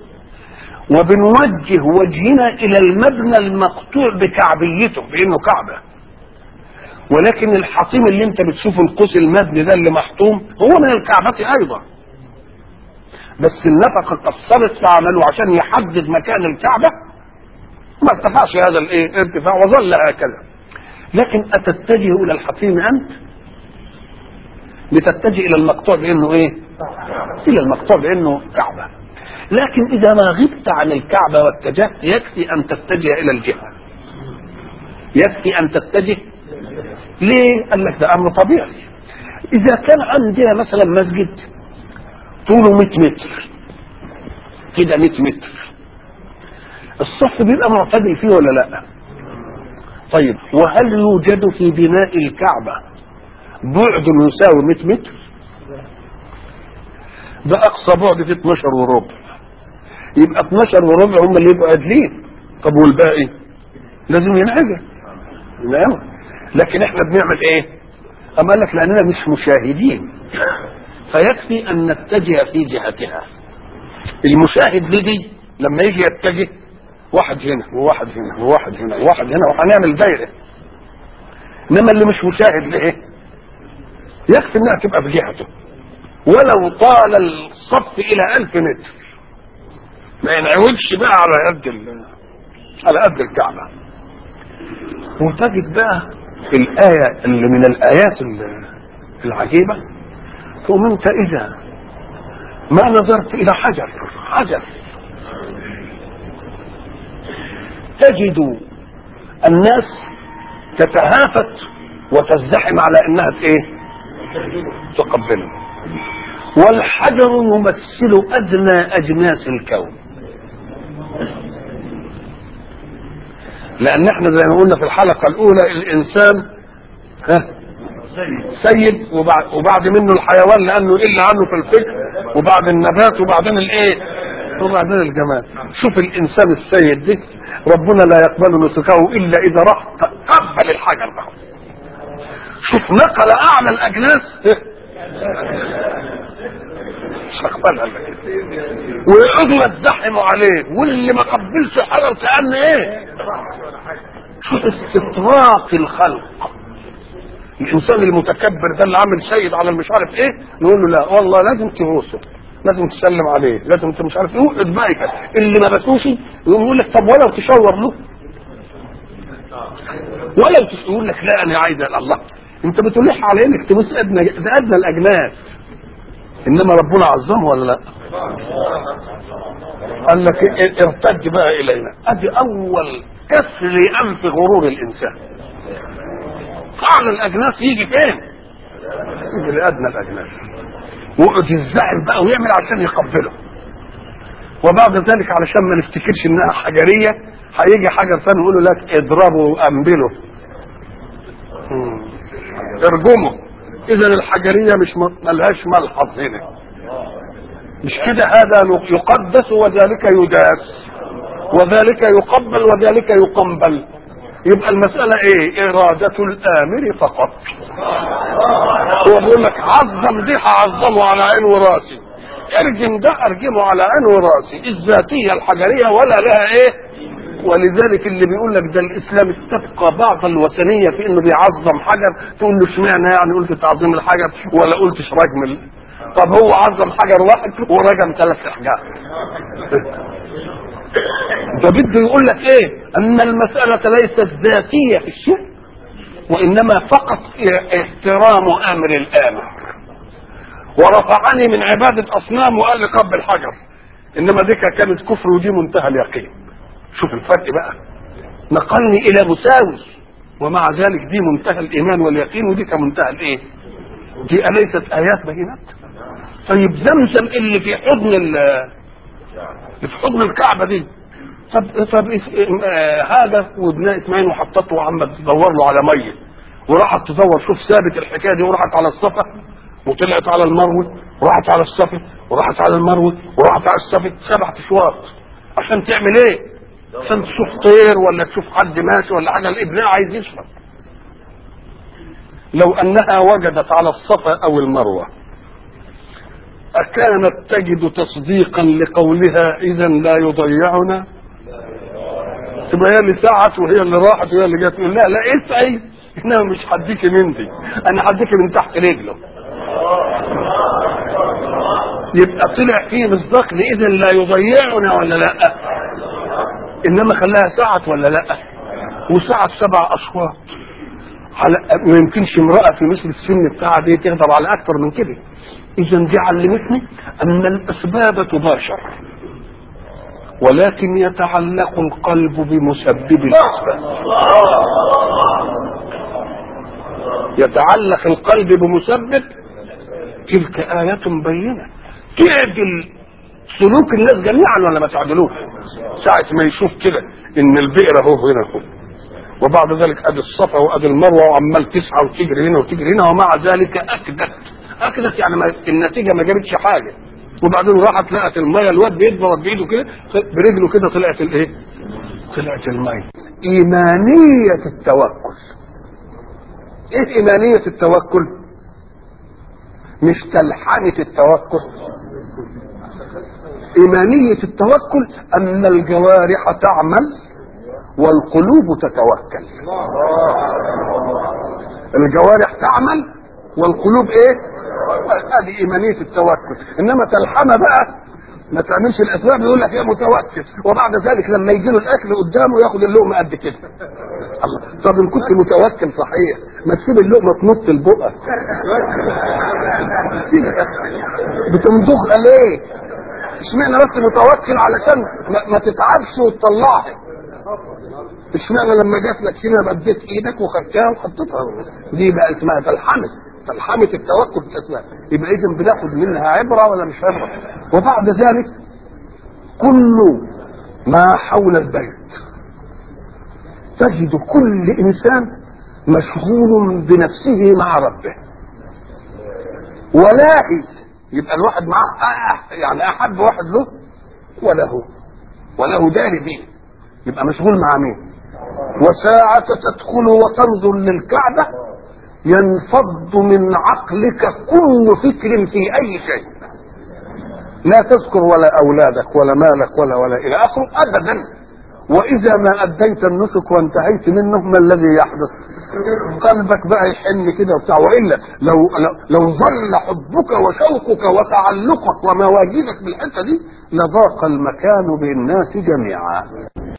وبنوجه وجهنا إلى المبنى المقطوع بكعبيته بأنه كعبة ولكن الحطيم اللي انت بتشوفه القوس المبني ده اللي محطوم هو من الكعبة أيضا بس النفقه قصرت في عمله عشان يحدد مكان الكعبه ما ارتفعش هذا الايه ارتفاع وظل هكذا لكن اتتجه الى الحصين انت لتتجه الى المقطوع بانه ايه الى المقطوع بانه كعبه لكن اذا ما غبت عن الكعبه واتجهت يكفي ان تتجه الى الجهه يكفي ان تتجه ليه قال لك ده امر طبيعي اذا كان عندنا مثلا مسجد طوله 100 متر كده 100 متر الصف بيبقى معتدل فيه ولا لا طيب وهل يوجد في بناء الكعبة بعد يساوي 100 متر ده اقصى بعد في 12 وربع يبقى 12 وربع هم اللي يبقوا عادلين طب والباقي لازم ينعزل نعم لكن احنا بنعمل ايه اما قال لك لاننا مش مشاهدين فيكفي ان نتجه في جهتها المشاهد لدي لما يجي يتجه واحد هنا وواحد هنا وواحد هنا وواحد هنا وهنعمل دايره انما اللي مش مشاهد لايه يكفي انها تبقى في جهته ولو طال الصف الى ألف متر ما ينعوجش بقى على قد ال- على قد الكعبه وتجد بقى في الآية اللي من الآيات ال- العجيبة تقوم أنت إذا ما نظرت إلى حجر حجر تجد الناس تتهافت وتزدحم على انها ايه تقبله والحجر يمثل ادنى اجناس الكون لان احنا زي ما قلنا في الحلقه الاولى الانسان ها سيد وبعد, وبعد منه الحيوان لانه الا عنه في الفكر وبعد النبات وبعدين الايه وبعدين الجمال شوف الانسان السيد ده ربنا لا يقبل نسكه الا اذا راح قبل الحجر ده شوف نقل اعلى الاجناس مش هقبلها إلا كده. ويقعدوا يتزحموا عليه واللي ما قبلش حجر كان ايه شوف استطراق الخلق الانسان المتكبر ده اللي عامل سيد على مش عارف ايه نقول له لا والله لازم تبوسه لازم تسلم عليه لازم انت مش عارف ايه يقعد بقى كده. اللي ما بسوش يقوم يقول لك طب ولو تشاور له ولو تس- يقول لك لا انا عايز الله انت بتلح على انك تبص ادنى ده ادنى الاجناس انما ربنا عظمه ولا لا قال لك ا- ارتد بقى الينا ادي اول كسر لانف غرور الانسان اعلى الاجناس يجي فين يجي لادنى الاجناس ويقعد يزعل بقى ويعمل عشان يقبله وبعد ذلك علشان ما نفتكرش انها حجريه هيجي حجر ثاني يقول له لك اضربه وانبله مم. ارجمه اذا الحجريه مش م- ملهاش ملحظ هنا مش كده هذا يقدس وذلك يداس وذلك يقبل وذلك يقنبل يبقى المسألة ايه إرادة الآمر فقط هو بيقول لك عظم دي هعظمه على عين وراسي ارجم ده ارجمه على عين وراسي الذاتية الحجرية ولا لها ايه ولذلك اللي بيقول لك ده الاسلام استبقى بعض الوثنيه في انه بيعظم حجر تقول له اشمعنى يعني قلت تعظيم الحجر ولا قلتش رجم ال- طب هو عظم حجر واحد ورجم ثلاث احجار ده بده يقول لك ايه ان المساله ليست ذاتيه في الشيء وانما فقط احترام امر الامر ورفعني من عباده اصنام وقال لي قبل حجر انما دي كانت كفر ودي منتهى اليقين شوف الفرق بقى نقلني الى مساوي ومع ذلك دي منتهى الايمان واليقين ودي كمنتهى الايه دي اليست ايات بينات طيب زمزم اللي في حضن ال- اللي في حضن الكعبه دي طب طب إس- آه، هذا وابناء اسماعيل وحطته وعمت تدور له على ميه وراحت تدور شوف ثابت الحكايه دي وراحت على الصفا وطلعت على المروه وراحت على الصفا وراحت على المروه وراحت على الصفا سبع اشواط عشان تعمل ايه؟ عشان تشوف طير ولا تشوف حد ماشي ولا حاجه الابناء عايز يشرب لو انها وجدت على الصفا او المروه اكانت تجد تصديقا لقولها اذا لا يضيعنا تبقى هي اللي ساعت وهي اللي راحت وهي اللي جت تقول لا لا اسعي انما مش هديكي من دي انا هديكي من تحت رجله يبقى طلع فيه مصداق اذا لا يضيعنا ولا لا انما خلاها ساعة ولا لا وساعة سبع اشواط على ما يمكنش امرأة في مثل السن بتاعها دي تغضب على اكثر من كده اذا دي علمتني ان الاسباب تباشر ولكن يتعلق القلب بمسبب الاسباب يتعلق القلب بمسبب تلك آية بينة تعدل سلوك الناس جميعا ولا ما تعدلوش ساعة ما يشوف كده ان البئر اهو هنا اهو وبعد ذلك ادي الصفا وادي المروه وعمال تسعى وتجري هنا وتجري هنا ومع ذلك اكدت اكدت يعني ما النتيجه ما جابتش حاجه وبعدين راحت لقت الميه الواد بيضرب بايده كده برجله كده طلعت الايه؟ طلعت الميه ايمانيه التوكل ايه ايمانيه التوكل؟ مش تلحنه التوكل ايمانيه التوكل ان الجوارح تعمل والقلوب تتوكل الجوارح تعمل والقلوب ايه هذه ايمانيه التوكل انما تلحمه بقى ما تعملش الاسباب يقول لك يا متوكل وبعد ذلك لما يجي له الاكل قدامه ياخد اللقمه قد كده الله طب ان كنت متوكل صحيح ما تسيب اللقمه تنط لبقك بتمضغها ليه اشمعنى بس متوكل علشان ما, ما تتعبش وتطلعها اشمعنى لما جات لك هنا مديت ايدك وخدتها وحطيتها دي بقى اسمها تلحمه تلحمه التوكل في الاسباب يبقى اذا بناخد منها عبره ولا مش عبره وبعد ذلك كل ما حول البيت تجد كل انسان مشغول بنفسه مع ربه ولاهي يبقى الواحد معاه يعني احب واحد له وله وله داري به يبقى مشغول مع مين وساعة تدخل وتنظر للكعبة ينفض من عقلك كل فكر في أي شيء لا تذكر ولا أولادك ولا مالك ولا ولا إلى آخره أبدا وإذا ما أديت النسك وانتهيت منه ما الذي يحدث قلبك بقى يحن كده وبتاع وإلا لو, لو, لو ظل حبك وشوقك وتعلقك ومواجدك بالحتة دي لضاق المكان بالناس جميعا